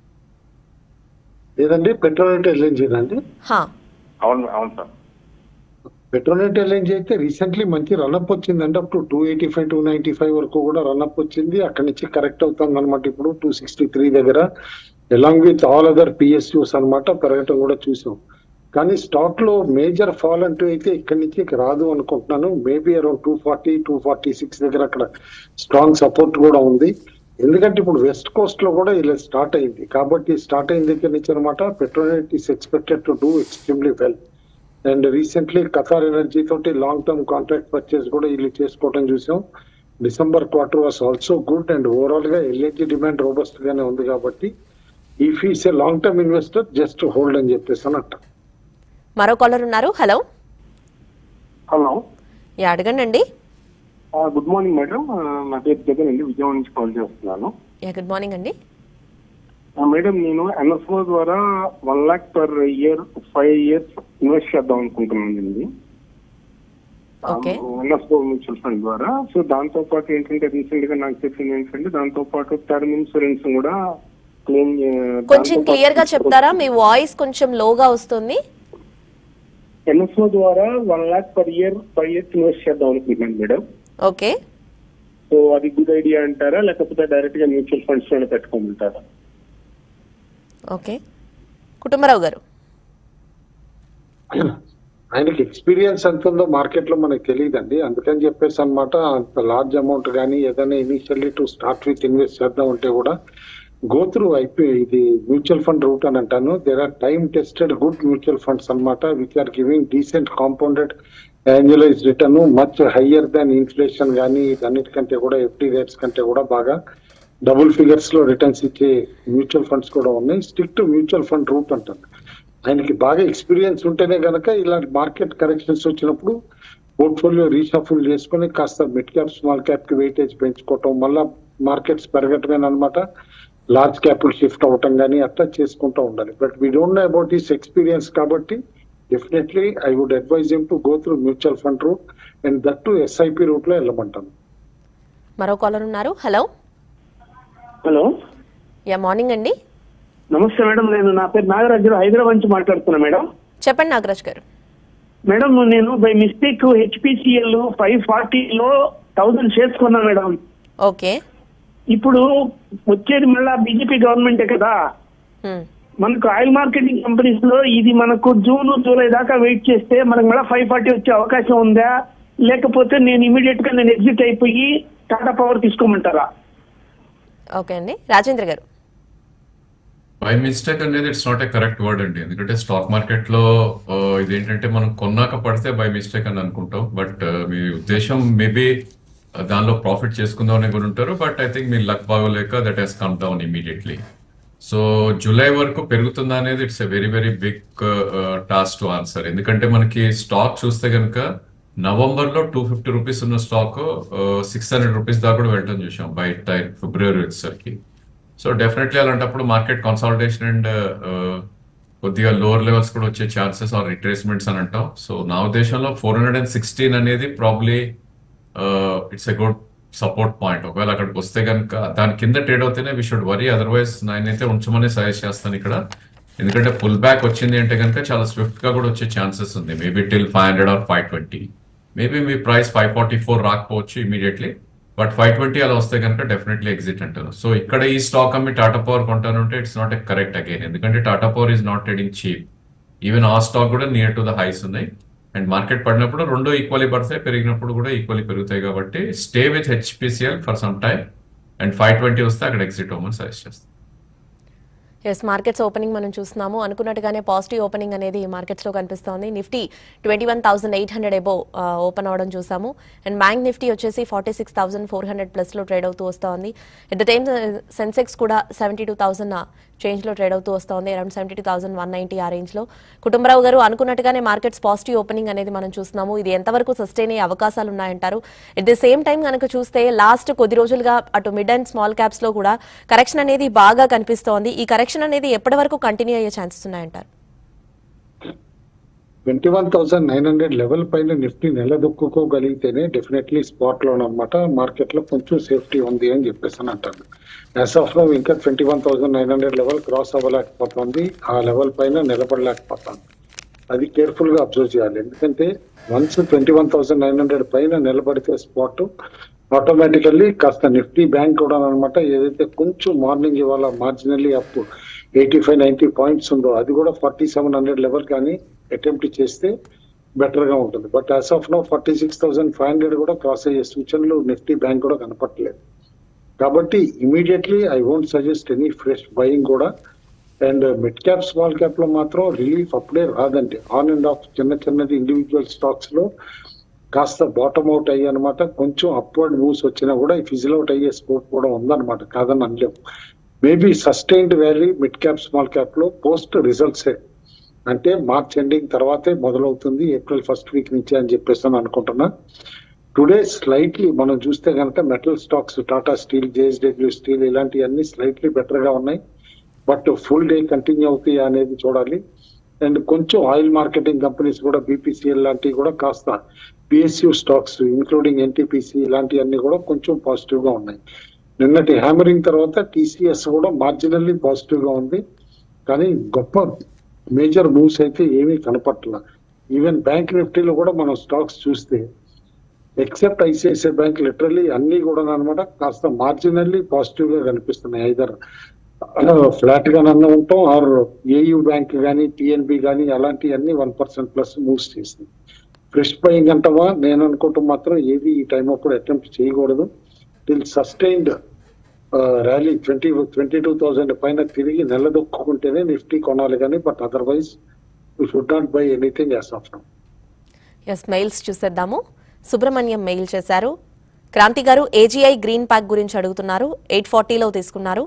లేదండి పెట్రోనెట్ ఎల్ఎన్జీ అండి హా అవును అవును సార్ పెట్రోనెట్ ఎల్ఎన్జీ అయితే రీసెంట్లీ మంచి రన్అప్ వచ్చిందండి up to two eighty five two ninety five వరకు కూడా రన్అప్ వచ్చింది అక్కడి నుంచి కరెక్ట్ అవుతుంది అనమాట ఇప్పుడు టూ సిక్స్టీ త్రీ దగ్గర along with all other PSUs అన్నమాట పెరగటం కూడా చూసాం కానీ స్టాక్ లో మేజర్ ఫాల్ అంటూ అయితే ఇక్కడి నుంచి రాదు అనుకుంటున్నాను maybe around two forty two forty six దగ్గర అక్కడ స్ట్రాంగ్ సపోర్ట్ కూడా ఉంది ఎందుకంటే ఇప్పుడు వెస్ట్ కోస్ట్ లో కూడా ఇలా స్టార్ట్ అయింది కాబట్టి స్టార్ట్ అయిన దగ్గర నుంచి అనమాట Petronet is expected to do extremely well and recently Qatar Energy తోటి లాంగ్ టర్మ్ కాంట్రాక్ట్ పర్చేస్ కూడా వీళ్ళు చేసుకోవడం చూసాం December quarter was also good and overall గా ఎల్ఎన్జీ డిమాండ్ రోబస్ట్ గానే ఉంది కాబట్టి ఈ ఫీస్ a long term investor just hold అని చెప్పేసి అని అంట మరో కాలర్ ఉన్నారు హలో హలో యా అడగండి అండి గుడ్ మార్నింగ్ మేడం నా పేరు జగన్ అండి విజయవాడ నుంచి కాల్ చేస్తున్నాను యా గుడ్ మార్నింగ్ అండి ఆ, మేడం నేను ఎన్ఎస్ఓ ద్వారా one lakh per year five years invest చేద్దాం అనుకుంటున్నానండి ఓకే ఎన్ఎస్ఓ మ్యూచువల్ ఫండ్ ద్వారా సో దాంతో పాటు ఏంటంటే రీసెంట్ గా నాకు చెప్పింది ఏంటంటే దాంతో పాటు టర్మ్ ఇన్సూరెన్స్ కూడా క్లెయిమ్ కొంచెం క్లియర్ గా చెప్తారా మీ వాయిస్ కొంచెం లోగా వస్తుంది ఎన్ఎస్ఓ ద్వారా one lakh per year five years invest చేద్దాం అనుకుంటున్నాను మేడం ఓకే సో అది గుడ్ ఐడియా అంటారా లేకపోతే డైరెక్ట్ గా మ్యూచువల్ ఫండ్స్ లోనే పెట్టుకోమంటారా ఓకే కుటుంబరావు గారు ఆయనకి ఎక్స్పీరియన్స్ ఎంత ఉందో మార్కెట్ లో మనకి తెలియదండి అందుకని చెప్పేసి అన్నమాట అంత లార్జ్ అమౌంట్ కానీ ఏదైనా initially to start with invest చేద్దాం అంటే కూడా గో త్రూ అయిపోయి ఇది మ్యూచువల్ ఫండ్ రూట్ అని అంటాను there are time tested good mutual funds అన్నమాట which are giving decent compounded annualise return much higher than inflation కానీ ఇదన్నిటికంటే కూడా ఎఫ్డి రేట్స్ కంటే కూడా బాగా డబుల్ ఫిగర్స్ లో రిటర్న్స్ ఇచ్చే మ్యూచువల్ ఫండ్స్ కూడా ఉన్నాయి stick to mutual fund route అంటాను ఆయనకి బాగా ఎక్స్పీరియన్స్ ఉంటేనే గనక ఇలాంటి మార్కెట్ కరెక్షన్స్ వచ్చినప్పుడు పోర్ట్ఫోలియో రీషఫుల్ చేసుకొని కాస్త మిడ్ క్యాప్ స్మాల్ క్యాప్ కి వెయిటేజ్ పెంచుకోవటం మళ్ళా మార్కెట్స్ పెరగటమేనమాట లార్జ్ క్యాపిటల్ షిఫ్ట్ అవటం కానీ అట్లా చేసుకుంటూ ఉండాలి but we don't know about this experience కాబట్టి definitely I would advise him to go through mutual fund route and that to SIP route లో వెళ్ళమంటాను మరో కాలర్ ఉన్నారు హలో హలో యా మార్నింగ్ అండి నమస్తే మేడం నేను నా పేరు నాగరాజు హైదరాబాద్ నుంచి మాట్లాడుతున్నా మేడం చెప్పండి నాగరాజ్ గారు మేడం నేను బై మిస్టేక్ హెచ్పిసిఎల్ ఫైవ్ ఫార్టీలో థౌసండ్ షేర్స్ కొన్నా మేడం ఓకే ఇప్పుడు వచ్చేది మళ్ళా బీజేపీ గవర్నమెంటే కదా మనకు ఆయిల్ మార్కెటింగ్ కంపెనీస్ లో ఇది మనకు జూన్ జూలై దాకా వెయిట్ చేస్తే మనకు మళ్ళీ ఫైవ్ ఫార్టీ వచ్చే అవకాశం ఉందా లేకపోతే నేను ఇమీడియట్ గా నేను ఎగ్జిట్ అయిపోయి టాటా పవర్ తీసుకోమంటారా ఓకే అండి రాజేంద్ర గారు బై మిస్టేక్ అనేది it's not a correct word అండి ఎందుకంటే స్టాక్ మార్కెట్ లో ఆ, ఇదేంటంటే మనం కొన్నాక పడితే బై మిస్టేక్ అని అనుకుంటాం బట్ మీ ఉద్దేశం మేబీ దానిలో ప్రాఫిట్ చేసుకుందాం అని కూడా ఉంటారు బట్ ఐ థింక్ మీ లక్ బాగోలేక that he's come down immediately so July వరకు పెరుగుతుందా అనేది it's a very very big task to answer ఎందుకంటే మనకి స్టాక్ చూస్తే కనుక నవంబర్ లో టూ ఫిఫ్టీ రూపీస్ ఉన్న స్టాక్ సిక్స్ హండ్రెడ్ రూపీస్ దాకా కూడా వెళ్ళడం చూసాం బై టైం ఫిబ్రవరి వచ్చేసరికి సో డెఫినెట్లీ అలాంటప్పుడు మార్కెట్ కన్సాలిడేషన్ అండ్ కొద్దిగా లోవర్ లెవెల్స్ కూడా వచ్చే ఛాన్సెస్ ఆర్ రిట్రేస్మెంట్స్ అని అంటాం సో నా ఉద్దేశంలో ఫోర్ హండ్రెడ్ అండ్ సిక్స్టీన్ అనేది probably it's a good support point ఒకవేళ అక్కడికి వస్తే కనుక దాని కింద ట్రేడ్ అవుతేనే వి షుడ్ వరీ అదర్వైజ్ నేనైతే ఉంచమని సజెస్ట్ చేస్తాను ఇక్కడ ఎందుకంటే పుల్ బ్యాక్ వచ్చింది అంటే కనుక చాలా స్విఫ్ట్ గా కూడా వచ్చే ఛాన్సెస్ ఉంది maybe till five hundred or five twenty maybe మీ ప్రైస్ ఫైవ్ ఫార్టీ ఫోర్ రాకపోవచ్చు ఇమీడియట్లీ బట్ ఫైవ్ ట్వంటీ అలా వస్తే కనుక డెఫినెట్లీ ఎగ్జిట్ అంటారు సో ఇక్కడ ఈ స్టాక్ అమ్మి టాటా పవర్ కొంటాను అంటే it's not a correct again ఎందుకంటే Tata power is not trading cheap even ఆ స్టాక్ కూడా నియర్ టు ద హైస్ ఉన్నాయి అండ్ మార్కెట్ పడినప్పుడు రెండు ఈక్వల్లీ పడతాయి పెరిగినప్పుడు కూడా ఈక్వల్లీ పెరుగుతాయి కాబట్టి stay with HPCL for some time and five twenty వస్తే అక్కడ ఎగ్జిట్ అవ్వమని సజెస్ట్ చేస్తాను ఎస్ మార్కెట్స్ ఓపెనింగ్ మనం చూస్తున్నాము అనుకున్నట్టుగానే పాజిటివ్ ఓపెనింగ్ అనేది మార్కెట్స్లో కనిపిస్తోంది Nifty twenty one thousand eight hundred above open అవడం చూసాము అండ్ బ్యాంక్ నిఫ్టీ వచ్చేసి forty six thousand four hundred ప్లస్లో ట్రేడ్ అవుతూ వస్తోంది ఎట్ ద టైమ్ సెన్సెక్స్ కూడా సెవెంటీ టూ థౌసండ్ చేంజ్లో ట్రేడ్ అవుతూ వస్తోంది around seventy two thousand one ninety ఆ రేంజ్లో కుటుంబరావు గారు అనుకున్నట్టుగానే మార్కెట్స్ పాజిటివ్ ఓపెనింగ్ అనేది మనం చూస్తున్నాము ఇది ఎంతవరకు సస్టైన్ అయ్యే అవకాశాలు ఉన్నాయంటారు ఎట్ ది సేమ్ టైం కనుక చూస్తే లాస్ట్ కొద్ది రోజులుగా అటు మిడ్ అండ్ స్మాల్ క్యాప్స్లో కూడా కరెక్షన్ అనేది బాగా కనిపిస్తోంది ఈ కరెక్షన్ అనేది ఎప్పటి వరకు కంటిన్యూ అయ్యే ఛాన్సెస్ ఉన్నాయంటారు twenty one thousand nine hundred level పైన నిఫ్టీ నిలదొక్కుకోగలిగితేనే డెఫినెట్లీ స్పాట్ లో అనమాట మార్కెట్ లో కొంచెం సేఫ్టీ ఉంది అని చెప్పేసి అని అంటాను యాజ్ ఆఫ్ నో ఇంకా twenty one thousand nine hundred level cross అవ్వలేకపోతుంది ఆ లెవెల్ పైన నిలబడలేకపోతుంది అది కేర్ఫుల్ గా అబ్జర్వ్ చేయాలి ఎందుకంటే once twenty one thousand nine hundred పైన నిలబడితే స్పాట్ ఆటోమేటికల్లీ కాస్త నిఫ్టీ బ్యాంక్ కూడా అనమాట ఏదైతే కొంచెం మార్నింగ్ ఇవాళ marginally up eighty five ninety points ఉందో అది కూడా ఫార్టీ సెవెన్ హండ్రెడ్ లెవెల్ కానీ అటెంప్ట్ చేస్తే బెటర్ గా ఉంటుంది but as of now forty six thousand five hundred కూడా క్రాస్ అయ్యే సూచనలు నిఫ్టీ బ్యాంక్ కూడా కనపట్లేదు కాబట్టి immediately I won't suggest any fresh buying కూడా and mid cap small cap లో మాత్రం రిలీఫ్ అప్పుడే రాదండి ఆన్ అండ్ ఆఫ్ చిన్న చిన్నది ఇండివిజువల్ స్టాక్స్ లో కాస్త బాటమ్ అవుట్ అయ్యి అనమాట కొంచెం అప్వర్డ్ మూవ్స్ వచ్చినా కూడా ఫిజిల్ అవుట్ అయ్యే స్కోప్ కూడా ఉందన్నమాట కాదని అనలేము maybe sustained rally mid cap small cap లో పోస్ట్ రిజల్ట్స్ అంటే మార్చ్ ఎండింగ్ తర్వాతే మొదలవుతుంది ఏప్రిల్ ఫస్ట్ వీక్ నుంచి అని చెప్పేసి అని అనుకుంటున్నా టుడే స్లైట్లీ మనం చూస్తే కనుక metal stocks Tata steel JSW steel ఇలాంటివన్నీ స్లైట్లీ బెటర్ గా ఉన్నాయి బట్ ఫుల్ డే కంటిన్యూ అవుతాయి అనేది చూడాలి అండ్ కొంచెం ఆయిల్ మార్కెటింగ్ కంపెనీస్ కూడా బీపీసీఎల్ లాంటివి కూడా కాస్త పిఎస్యూ స్టాక్స్ ఇంక్లూడింగ్ ఎన్టీపీసీ ఇలాంటివన్నీ కూడా కొంచెం పాజిటివ్ గా ఉన్నాయి నిన్నటి హ్యామరింగ్ తర్వాత టీసీఎస్ కూడా మార్జినల్లీ పాజిటివ్ గా ఉంది కానీ గొప్ప మేజర్ మూవ్స్ అయితే ఏమీ కనపట్ల ఈవెన్ బ్యాంక్ నిఫ్టీలో కూడా మనం స్టాక్స్ చూస్తే ఎక్సెప్ట్ ఐసిఐసిఐ బ్యాంక్ లిటరల్లీ అన్ని కూడా అనమాట కాస్త మార్జినల్లీ పాజిటివ్ గా కనిపిస్తున్నాయి ఐదర్ ఫ్లాట్ గానన్నా ఉంటాం ఆర్ ఏయూ బ్యాంక్ కానీ టిఎన్బి కానీ అలాంటివన్నీ వన్ పర్సెంట్ ప్లస్ మూవ్స్ చేసింది ఫ్రెష్ బయింగ్ అంటావా నేను అనుకుంటాం మాత్రం ఏది ఈ టైం అప్పుడు అటెంప్ట్ చేయకూడదు till sustained rally twenty twenty two thousand పైన తిరిగి నిలదొక్కుంటేనే నిఫ్టీ కొనాలి కానీ but otherwise you should not buy anything as of now yes mails చూసేద్దాము సుబ్రహ్మణ్యం మెయిల్ చేశారు క్రాంతి గారు ఏజీఐ గ్రీన్ ప్యాక్ గురించి అడుగుతున్నారు ఎయిట్ ఫార్టీలో తీసుకున్నారు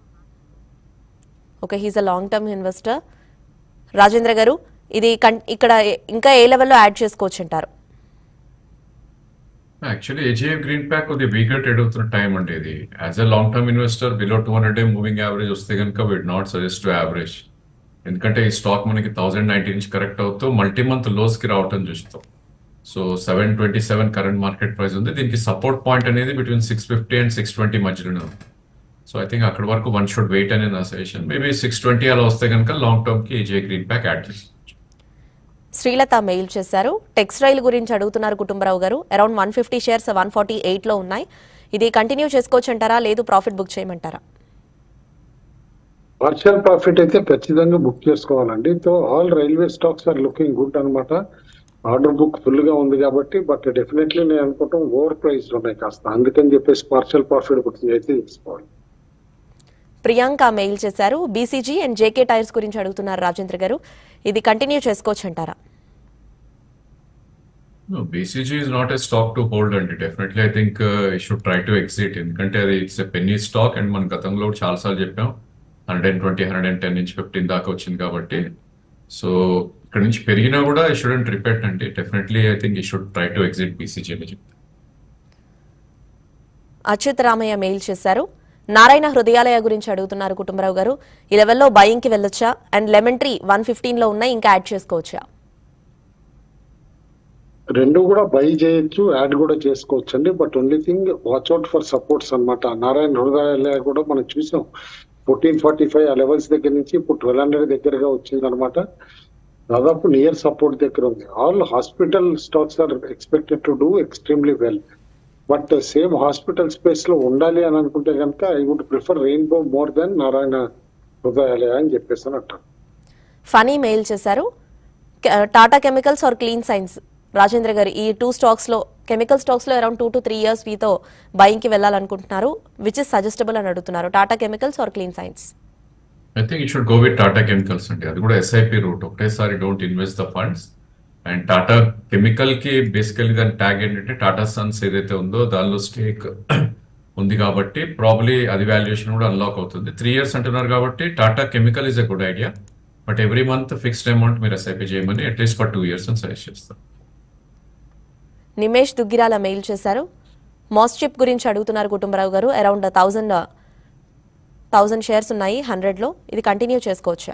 okay he's a long term investor Rajendra గారు ఇది కన్- ఇక్కడ ఇంకా ఏ లెవెల్లో యాడ్ చేసుకోవచ్చు అంటారు యాక్చువల్లీ ఏజీఎఫ్ గ్రీన్ ప్యాక్ కొద్దిగా వీక్గా ట్రేడ్ అవుతున్న టైం అండి ఇది as a long term investor below two hundred day moving average వస్తే కనుక we'd not suggest to average ఎందుకంటే ఈ స్టాక్ మనకి థౌసండ్ నైన్టీ నుంచి కరెక్ట్ అవుతూ మల్టీ మంత్ లోస్కి రావటం చూస్తాం so seven twenty seven current market price ఉంది దీనికి సపోర్ట్ పాయింట్ అనేది between six fifty and six twenty మధ్యలోనే ఉంది సో ఐ థింక్ అక్కడ వరకు వన్ షుడ్ వెయిట్ అనేది నా సజెషన్ మేబీ సిక్స్ ట్వంటీ అలా వస్తే కనుక లాంగ్ టర్మ్కి ఏజే గ్రీన్ ప్యాక్ యాడ్ చేస్తాం శ్రీలత మెయిల్ చేశారు టెక్స్టైల్ గురించి అడుగుతున్నారు కుటుంబరావు గారు around one fifty shares one forty ఎయిట్లో ఉన్నాయి ఇది కంటిన్యూ చేసుకోవచ్చు అంటారా లేదు ప్రాఫిట్ బుక్ చేయమంటారా పార్షియల్ ప్రాఫిట్ అయితే ఖచ్చితంగా బుక్ చేసుకోవాలండి so all railway stocks are looking good అనమాట ఆర్డర్ బుక్ ఫుల్ గా ఉంది కాబట్టి బట్ డెఫినెట్లీ నేను అనుకుంటాం ఓవర్ ప్రైస్ ఉన్నాయి కాస్త అందుకని చెప్పేసి పార్షియల్ ప్రాఫిట్ బుకింగ్ అయితే తీసుకోవాలి ప్రియాంక మెయిల్ చేశారు బీసీజీ అండ్ జేకే టైర్స్ గురించి అడుగుతున్నారు రాజేంద్ర గారు ఇది కంటిన్యూ చేసుకోవచ్చు అంటారా No, BCG is not a stock to hold అండి definitely I think you should try to exit ఎందుకంటే అది it's a penny stock and మన గతంలో కూడా చాలాసార్లు చెప్పాం hundred and twenty hundred and ten నుంచి ఫిఫ్టీన్ దాకా వచ్చింది కాబట్టి సో ఇక్కడ నుంచి పెరిగినా కూడా ఈ షుడెంట్ రిపెట్ అండి definitely I think you should try to exit BCG అని చెప్తాను అచ్యుత్ రామయ్య మెయిల్ చేశారు నారాయణ హృదయాలయ గురించి అడుగుతున్నారు కుటుంబరావు గారు ఈ లెవెల్లో బయింగ్ కి వెళ్ళొచ్చా and lemon tree one fifteen లో ఉన్నాయి ఇంకా యాడ్ చేసుకోవచ్చా రెండు కూడా బై చేయొచ్చు యాడ్ కూడా చేసుకోవచ్చు అండి but only thing watch out for supports అన్నమాట నారాయణ హృదయాలయ కూడా మనం చూసాం ఫోర్టీన్ ఫార్టీ ఫైవ్ ఆ లెవెల్స్ దగ్గర నుంచి ఇప్పుడు ట్వెల్వ్ హండ్రెడ్ దగ్గరగా వచ్చింది అనమాట దాదాపు నియర్ సపోర్ట్ దగ్గర ఉంది all hospital stocks are expected to do extremely well but same hospital space లో ఉండాలి అని అనుకుంటే కనుక I would prefer rainbow more than Narayana Hrudayalaya అని చెప్పేసి అని అంటారు ఫనీ మెయిల్ చేశారు క- Tata chemicals or clean science Rajendra గారు ఈ టూ స్టాక్స్ లో కెమికల్ స్టాక్స్ లో around two to three years వీతో బయింగ్ కి వెళ్ళాలనుకుంటున్నారు విచ్ ఇస్ సజెస్టబుల్ అని అడుగుతున్నారు Tata chemicals or clean science I think it should go with Tata chemicals అండి అది కూడా ఎస్ఐపి రూట్ ఒకటేసారి don't invest the funds and Tata chemical కి బేసికల్లీ దాని ట్యాగ్ ఏంటంటే టాటా సన్స్ ఏదైతే ఉందో దానిలో స్టేక్ ఉంది కాబట్టి ప్రాబ్లీ అది వాల్యుయేషన్ కూడా అన్లాక్ అవుతుంది త్రీ ఇయర్స్ అంటున్నారు కాబట్టి Tata chemical is a good idea but every month fixed amount మీరు ఎస్ఐపి చేయమని అట్లీస్ట్ ఫర్ టూ ఇయర్స్ అని సజెస్ట్ చేస్తాను నిమేష్ దుగ్గిరాల మెయిల్ చేశారు మాస్చిప్ గురించి అడుగుతున్నారు కుటుంబరావు గారు అరౌండ్ థౌజండ్ థౌజండ్ షేర్స్ ఉన్నాయి హండ్రెడ్ లో ఇది కంటిన్యూ చేసుకోవచ్చా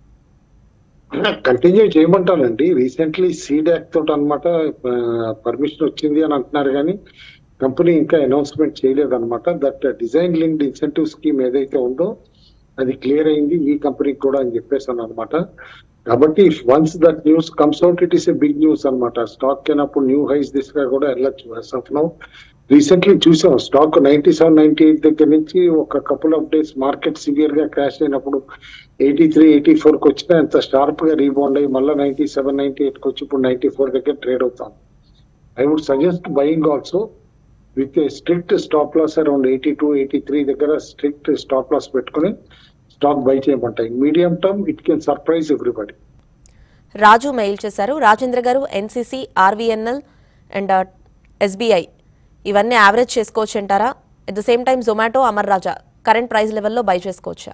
కంటిన్యూ చేయమంటానండి రీసెంట్లీ సీడాక్ తోటి అనమాట పర్మిషన్ వచ్చింది అని అంటున్నారు కానీ కంపెనీ ఇంకా అనౌన్స్మెంట్ చేయలేదు అనమాట that design linked incentive scheme ఏదైతే ఉందో అది క్లియర్ అయింది ఈ కంపెనీకి కూడా అని చెప్పేసాను అనమాట కాబట్టి once that news comes out it is a big news అనమాట స్టాక్ అయినప్పుడు న్యూ హైస్ దిశగా కూడా వెళ్ళొచ్చు యాజ్ ఆఫ్ నౌ రీసెంట్లీ చూసాం stock ninety seven ninety eight దగ్గర నుంచి ఒక couple of days market severe గా క్రాష్ అయినప్పుడు ఎయిటీ త్రీ ఎయిటీ ఫోర్ కి వచ్చినా ఎంత షార్ప్ గా రీబౌండ్ అయ్యి మళ్ళీ నైన్టీ సెవెన్ నైన్టీ ఎయిట్ కి వచ్చి ఇప్పుడు నైన్టీ ఫోర్ దగ్గర ట్రేడ్ అవుతాం I would suggest buying also with strict stop loss around eighty two eighty three దగ్గర స్ట్రిక్ట్ స్టాప్ లాస్ పెట్టుకుని స్టాక్ బై చేయమంటాయి medium term it can surprise everybody Raju mail చేశారు రాజేంద్ర గారు ఎన్సీసీ ఆర్వీఎన్ఎల్ అండ్ ఎస్బీఐ ఇవన్నీ యావరేజ్ చేసుకోవచ్చు అంటారా at the same time Zomato Amar Raja current price లెవెల్లో బై చేసుకోవచ్చా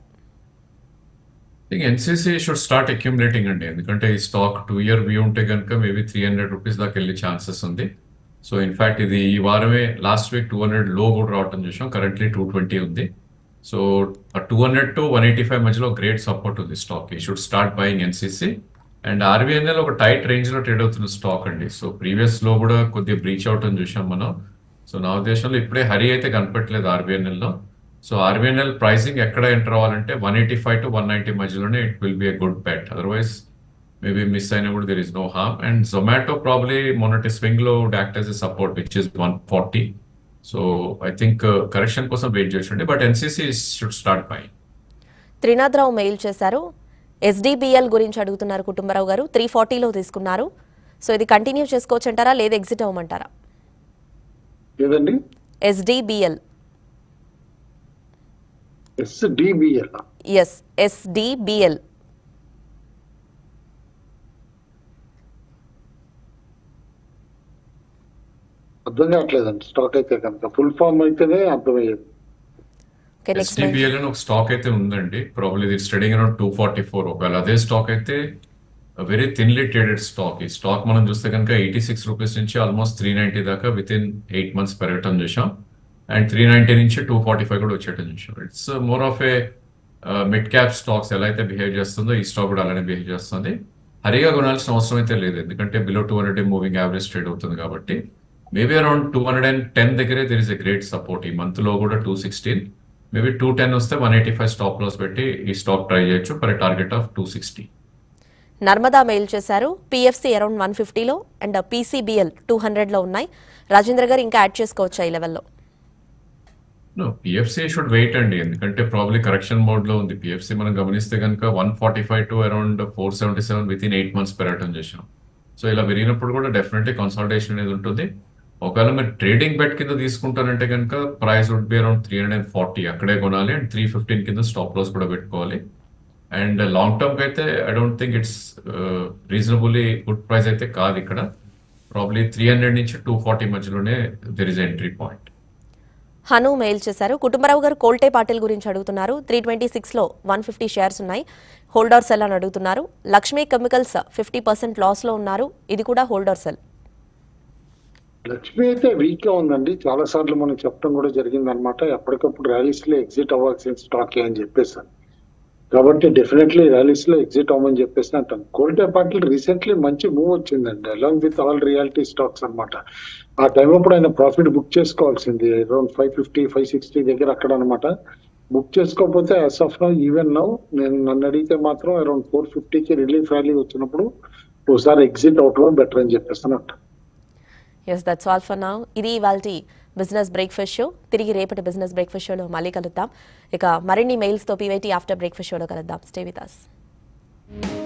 think NCC should start accumulating అండి ఎందుకంటే ఈ స్టాక్ టూ ఇయర్ వ్యూ ఉంటే కనుక మేబీ త్రీ హండ్రెడ్ రూపీస్ దాకా వెళ్ళే ఛాన్సెస్ ఉంది సో ఇన్ఫాక్ట్ ఇది ఈ వారమే లాస్ట్ వీక్ టూ హండ్రెడ్ లో కూడా రావటం చూసాం కరెంట్లీ టూ ట్వంటీ ఉంది so two hundred to one eighty five మధ్యలో గ్రేట్ సపోర్ట్ ఉంది స్టాక్ ఈ should start buying NCC and RVNL ఒక టైట్ రేంజ్ లో ట్రేడ్ అవుతున్న స్టాక్ అండి సో ప్రీవియస్ లో కూడా కొద్దిగా బ్రీచ్ అవుట్ అని చూసాం మనం సో నా ఉద్దేశంలో ఇప్పుడే హరి అయితే కనపట్లేదు ఆర్బీఎన్ఎల్ లో సో ఆర్బీఎన్ఎల్ ప్రైసింగ్ ఎక్కడ ఎంటర్ అవ్వాలంటే one eighty five to one ninety మధ్యలోనే it will be a good bet otherwise maybe miss అయినా కూడా there is no harm and Zomato probably మొన్నటి స్వింగ్ లో act as a support which is one forty so I think correction కోసం వెయిట్ చేసండి but NCC should start buy Trinatharao mail చేశారు ఎస్డిబిఎల్ గురించి అడుగుతున్నారు కుటుంబరావు గారు త్రీ ఫార్టీలో తీసుకున్నారు సో ఇది కంటిన్యూ చేసుకోవచ్చు అంటారా లేదా ఎగ్జిట్ అవ్వమంటారా ఏదండి ఎస్డిబిఎల్ ఎస్డిబిఎల్ ఎస్ ఎస్డిబిఎల్ అర్థం కావట్లేదండి స్టాక్ అయితే కనుక ఫుల్ ఫామ్ అయితేనే అర్థమయ్యేది ఓకే నెక్స్ట్ ఎస్డిబిఎల్ అని ఒక స్టాక్ అయితే ఉందండి ప్రాబ్లీ ఇది standing around two forty four ఒకవేళ అదే స్టాక్ అయితే వెరీ థిన్లీ ట్రేడెడ్ స్టాక్ ఈ స్టాక్ మనం చూస్తే కనుక ఎయిటీ సిక్స్ రూపీస్ నుంచి ఆల్మోస్ట్ త్రీ నైంటీ దాకా విత్ ఇన్ ఎయిట్ మంత్స్ పెరగటం చూసాం అండ్ త్రీ నైంటీ నుంచి టూ ఫార్టీ ఫైవ్ కూడా వచ్చేటం చూసాం it's more of a mid cap stocks ఎలా అయితే బిహేవ్ చేస్తుందో ఈ స్టాక్ కూడా అలానే బిహేవ్ చేస్తుంది హరిగా కొనాల్సిన అవసరం అయితే లేదు ఎందుకంటే below two hundred moving average trade అవుతుంది కాబట్టి maybe around two hundred and ten దగ్గరే there is a great support ఈ మంత్ లో కూడా two sixteen maybe two ten వస్తే one eighty five stop loss పెట్టి ఈ స్టాక్ ట్రై చేయొచ్చు for target of two sixty Narmada mail చేశారు పిఎఫ్సి అరౌండ్ వన్ ఫిఫ్టీలో అండ్ పీసీబీఎల్ టూ హండ్రెడ్లో ఉన్నాయి రాజేంద్ర గారు ఇంకా యాడ్ చేసుకోవచ్చా ఈ లెవెల్లో నో పిఎఫ్సి షుడ్ వెయిట్ అండి ఎందుకంటే ప్రాబ్లీ కరెక్షన్ మోడ్ లో ఉంది పిఎఫ్సి మనం గమనిస్తే కనుక one forty five to around four seventy seven within eight months పెరగటం చేసాం సో ఇలా పెరిగినప్పుడు కూడా డెఫినెట్లీ కన్సల్టేషన్ అనేది ఉంటుంది ఒకవేళ మీరు ట్రేడింగ్ బెట్ కింద తీసుకుంటారంటే కనుక price would be around three hundred and forty అక్కడే కొనాలి అండ్ త్రీ ఫిఫ్టీన్ కింద స్టాప్ లాస్ కూడా పెట్టుకోవాలి అండ్ లాంగ్ టర్మ్ అయితే I don't think it's reasonably good price అయితే కాదు ఇక్కడ ప్రాబ్లీ త్రీ హండ్రెడ్ నుంచి టూ ఫార్టీ మధ్యలోనే there is entry point Hanu mail చేశారు కుటుంబరావు గారు కోల్టే పాటిల్ గురించి అడుగుతున్నారు త్రీ ట్వంటీ సిక్స్లో వన్ ఫిఫ్టీ షేర్స్ ఉన్నాయి హోల్డర్ సెల్ అని అడుగుతున్నారు లక్ష్మీ కెమికల్స్ ఫిఫ్టీ పర్సెంట్ లాస్లో ఉన్నారు ఇది కూడా హోల్డర్ సెల్ లక్ష్మి అయితే వీక్ గా ఉందండి చాలా సార్లు మనం చెప్పడం కూడా జరిగింది అనమాట ఎప్పటికప్పుడు ర్యాలీస్ లో ఎగ్జిట్ అవ్వాల్సిన స్టాక్ అని చెప్పేసి కాబట్టి డెఫినెట్లీ ర్యాలీస్ లో ఎగ్జిట్ అవ్వమని చెప్పేసి అంటాం కోల్టే పార్టీలు రీసెంట్లీ మంచి మూవ్ వచ్చిందండి along with all realty stocks అన్నమాట ఆ టైం అప్పుడు ఆయన ప్రాఫిట్ బుక్ చేసుకోవాల్సింది around five fifty five sixty దగ్గర అక్కడ అనమాట బుక్ చేసుకోకపోతే as of now even now నేను నన్ను అడిగితే మాత్రం అరౌండ్ ఫోర్ ఫిఫ్టీకి రిలీఫ్ ర్యాలీ వచ్చినప్పుడు ఒకసారి ఎగ్జిట్ అవటం బెటర్ అని చెప్పేస్తాను అంట yes that's all for now ఇది ఇవాళ బిజినెస్ బ్రేక్ఫాస్ట్ షో తిరిగి రేపటి బిజినెస్ బ్రేక్ఫాస్ట్ షోలో మళ్ళీ కలుద్దాం ఇక మరిన్ని మెయిల్స్తో పీవైటీ ఆఫ్టర్ బ్రేక్ఫాస్ట్ షోలో కలుద్దాం స్టే విత్ అస్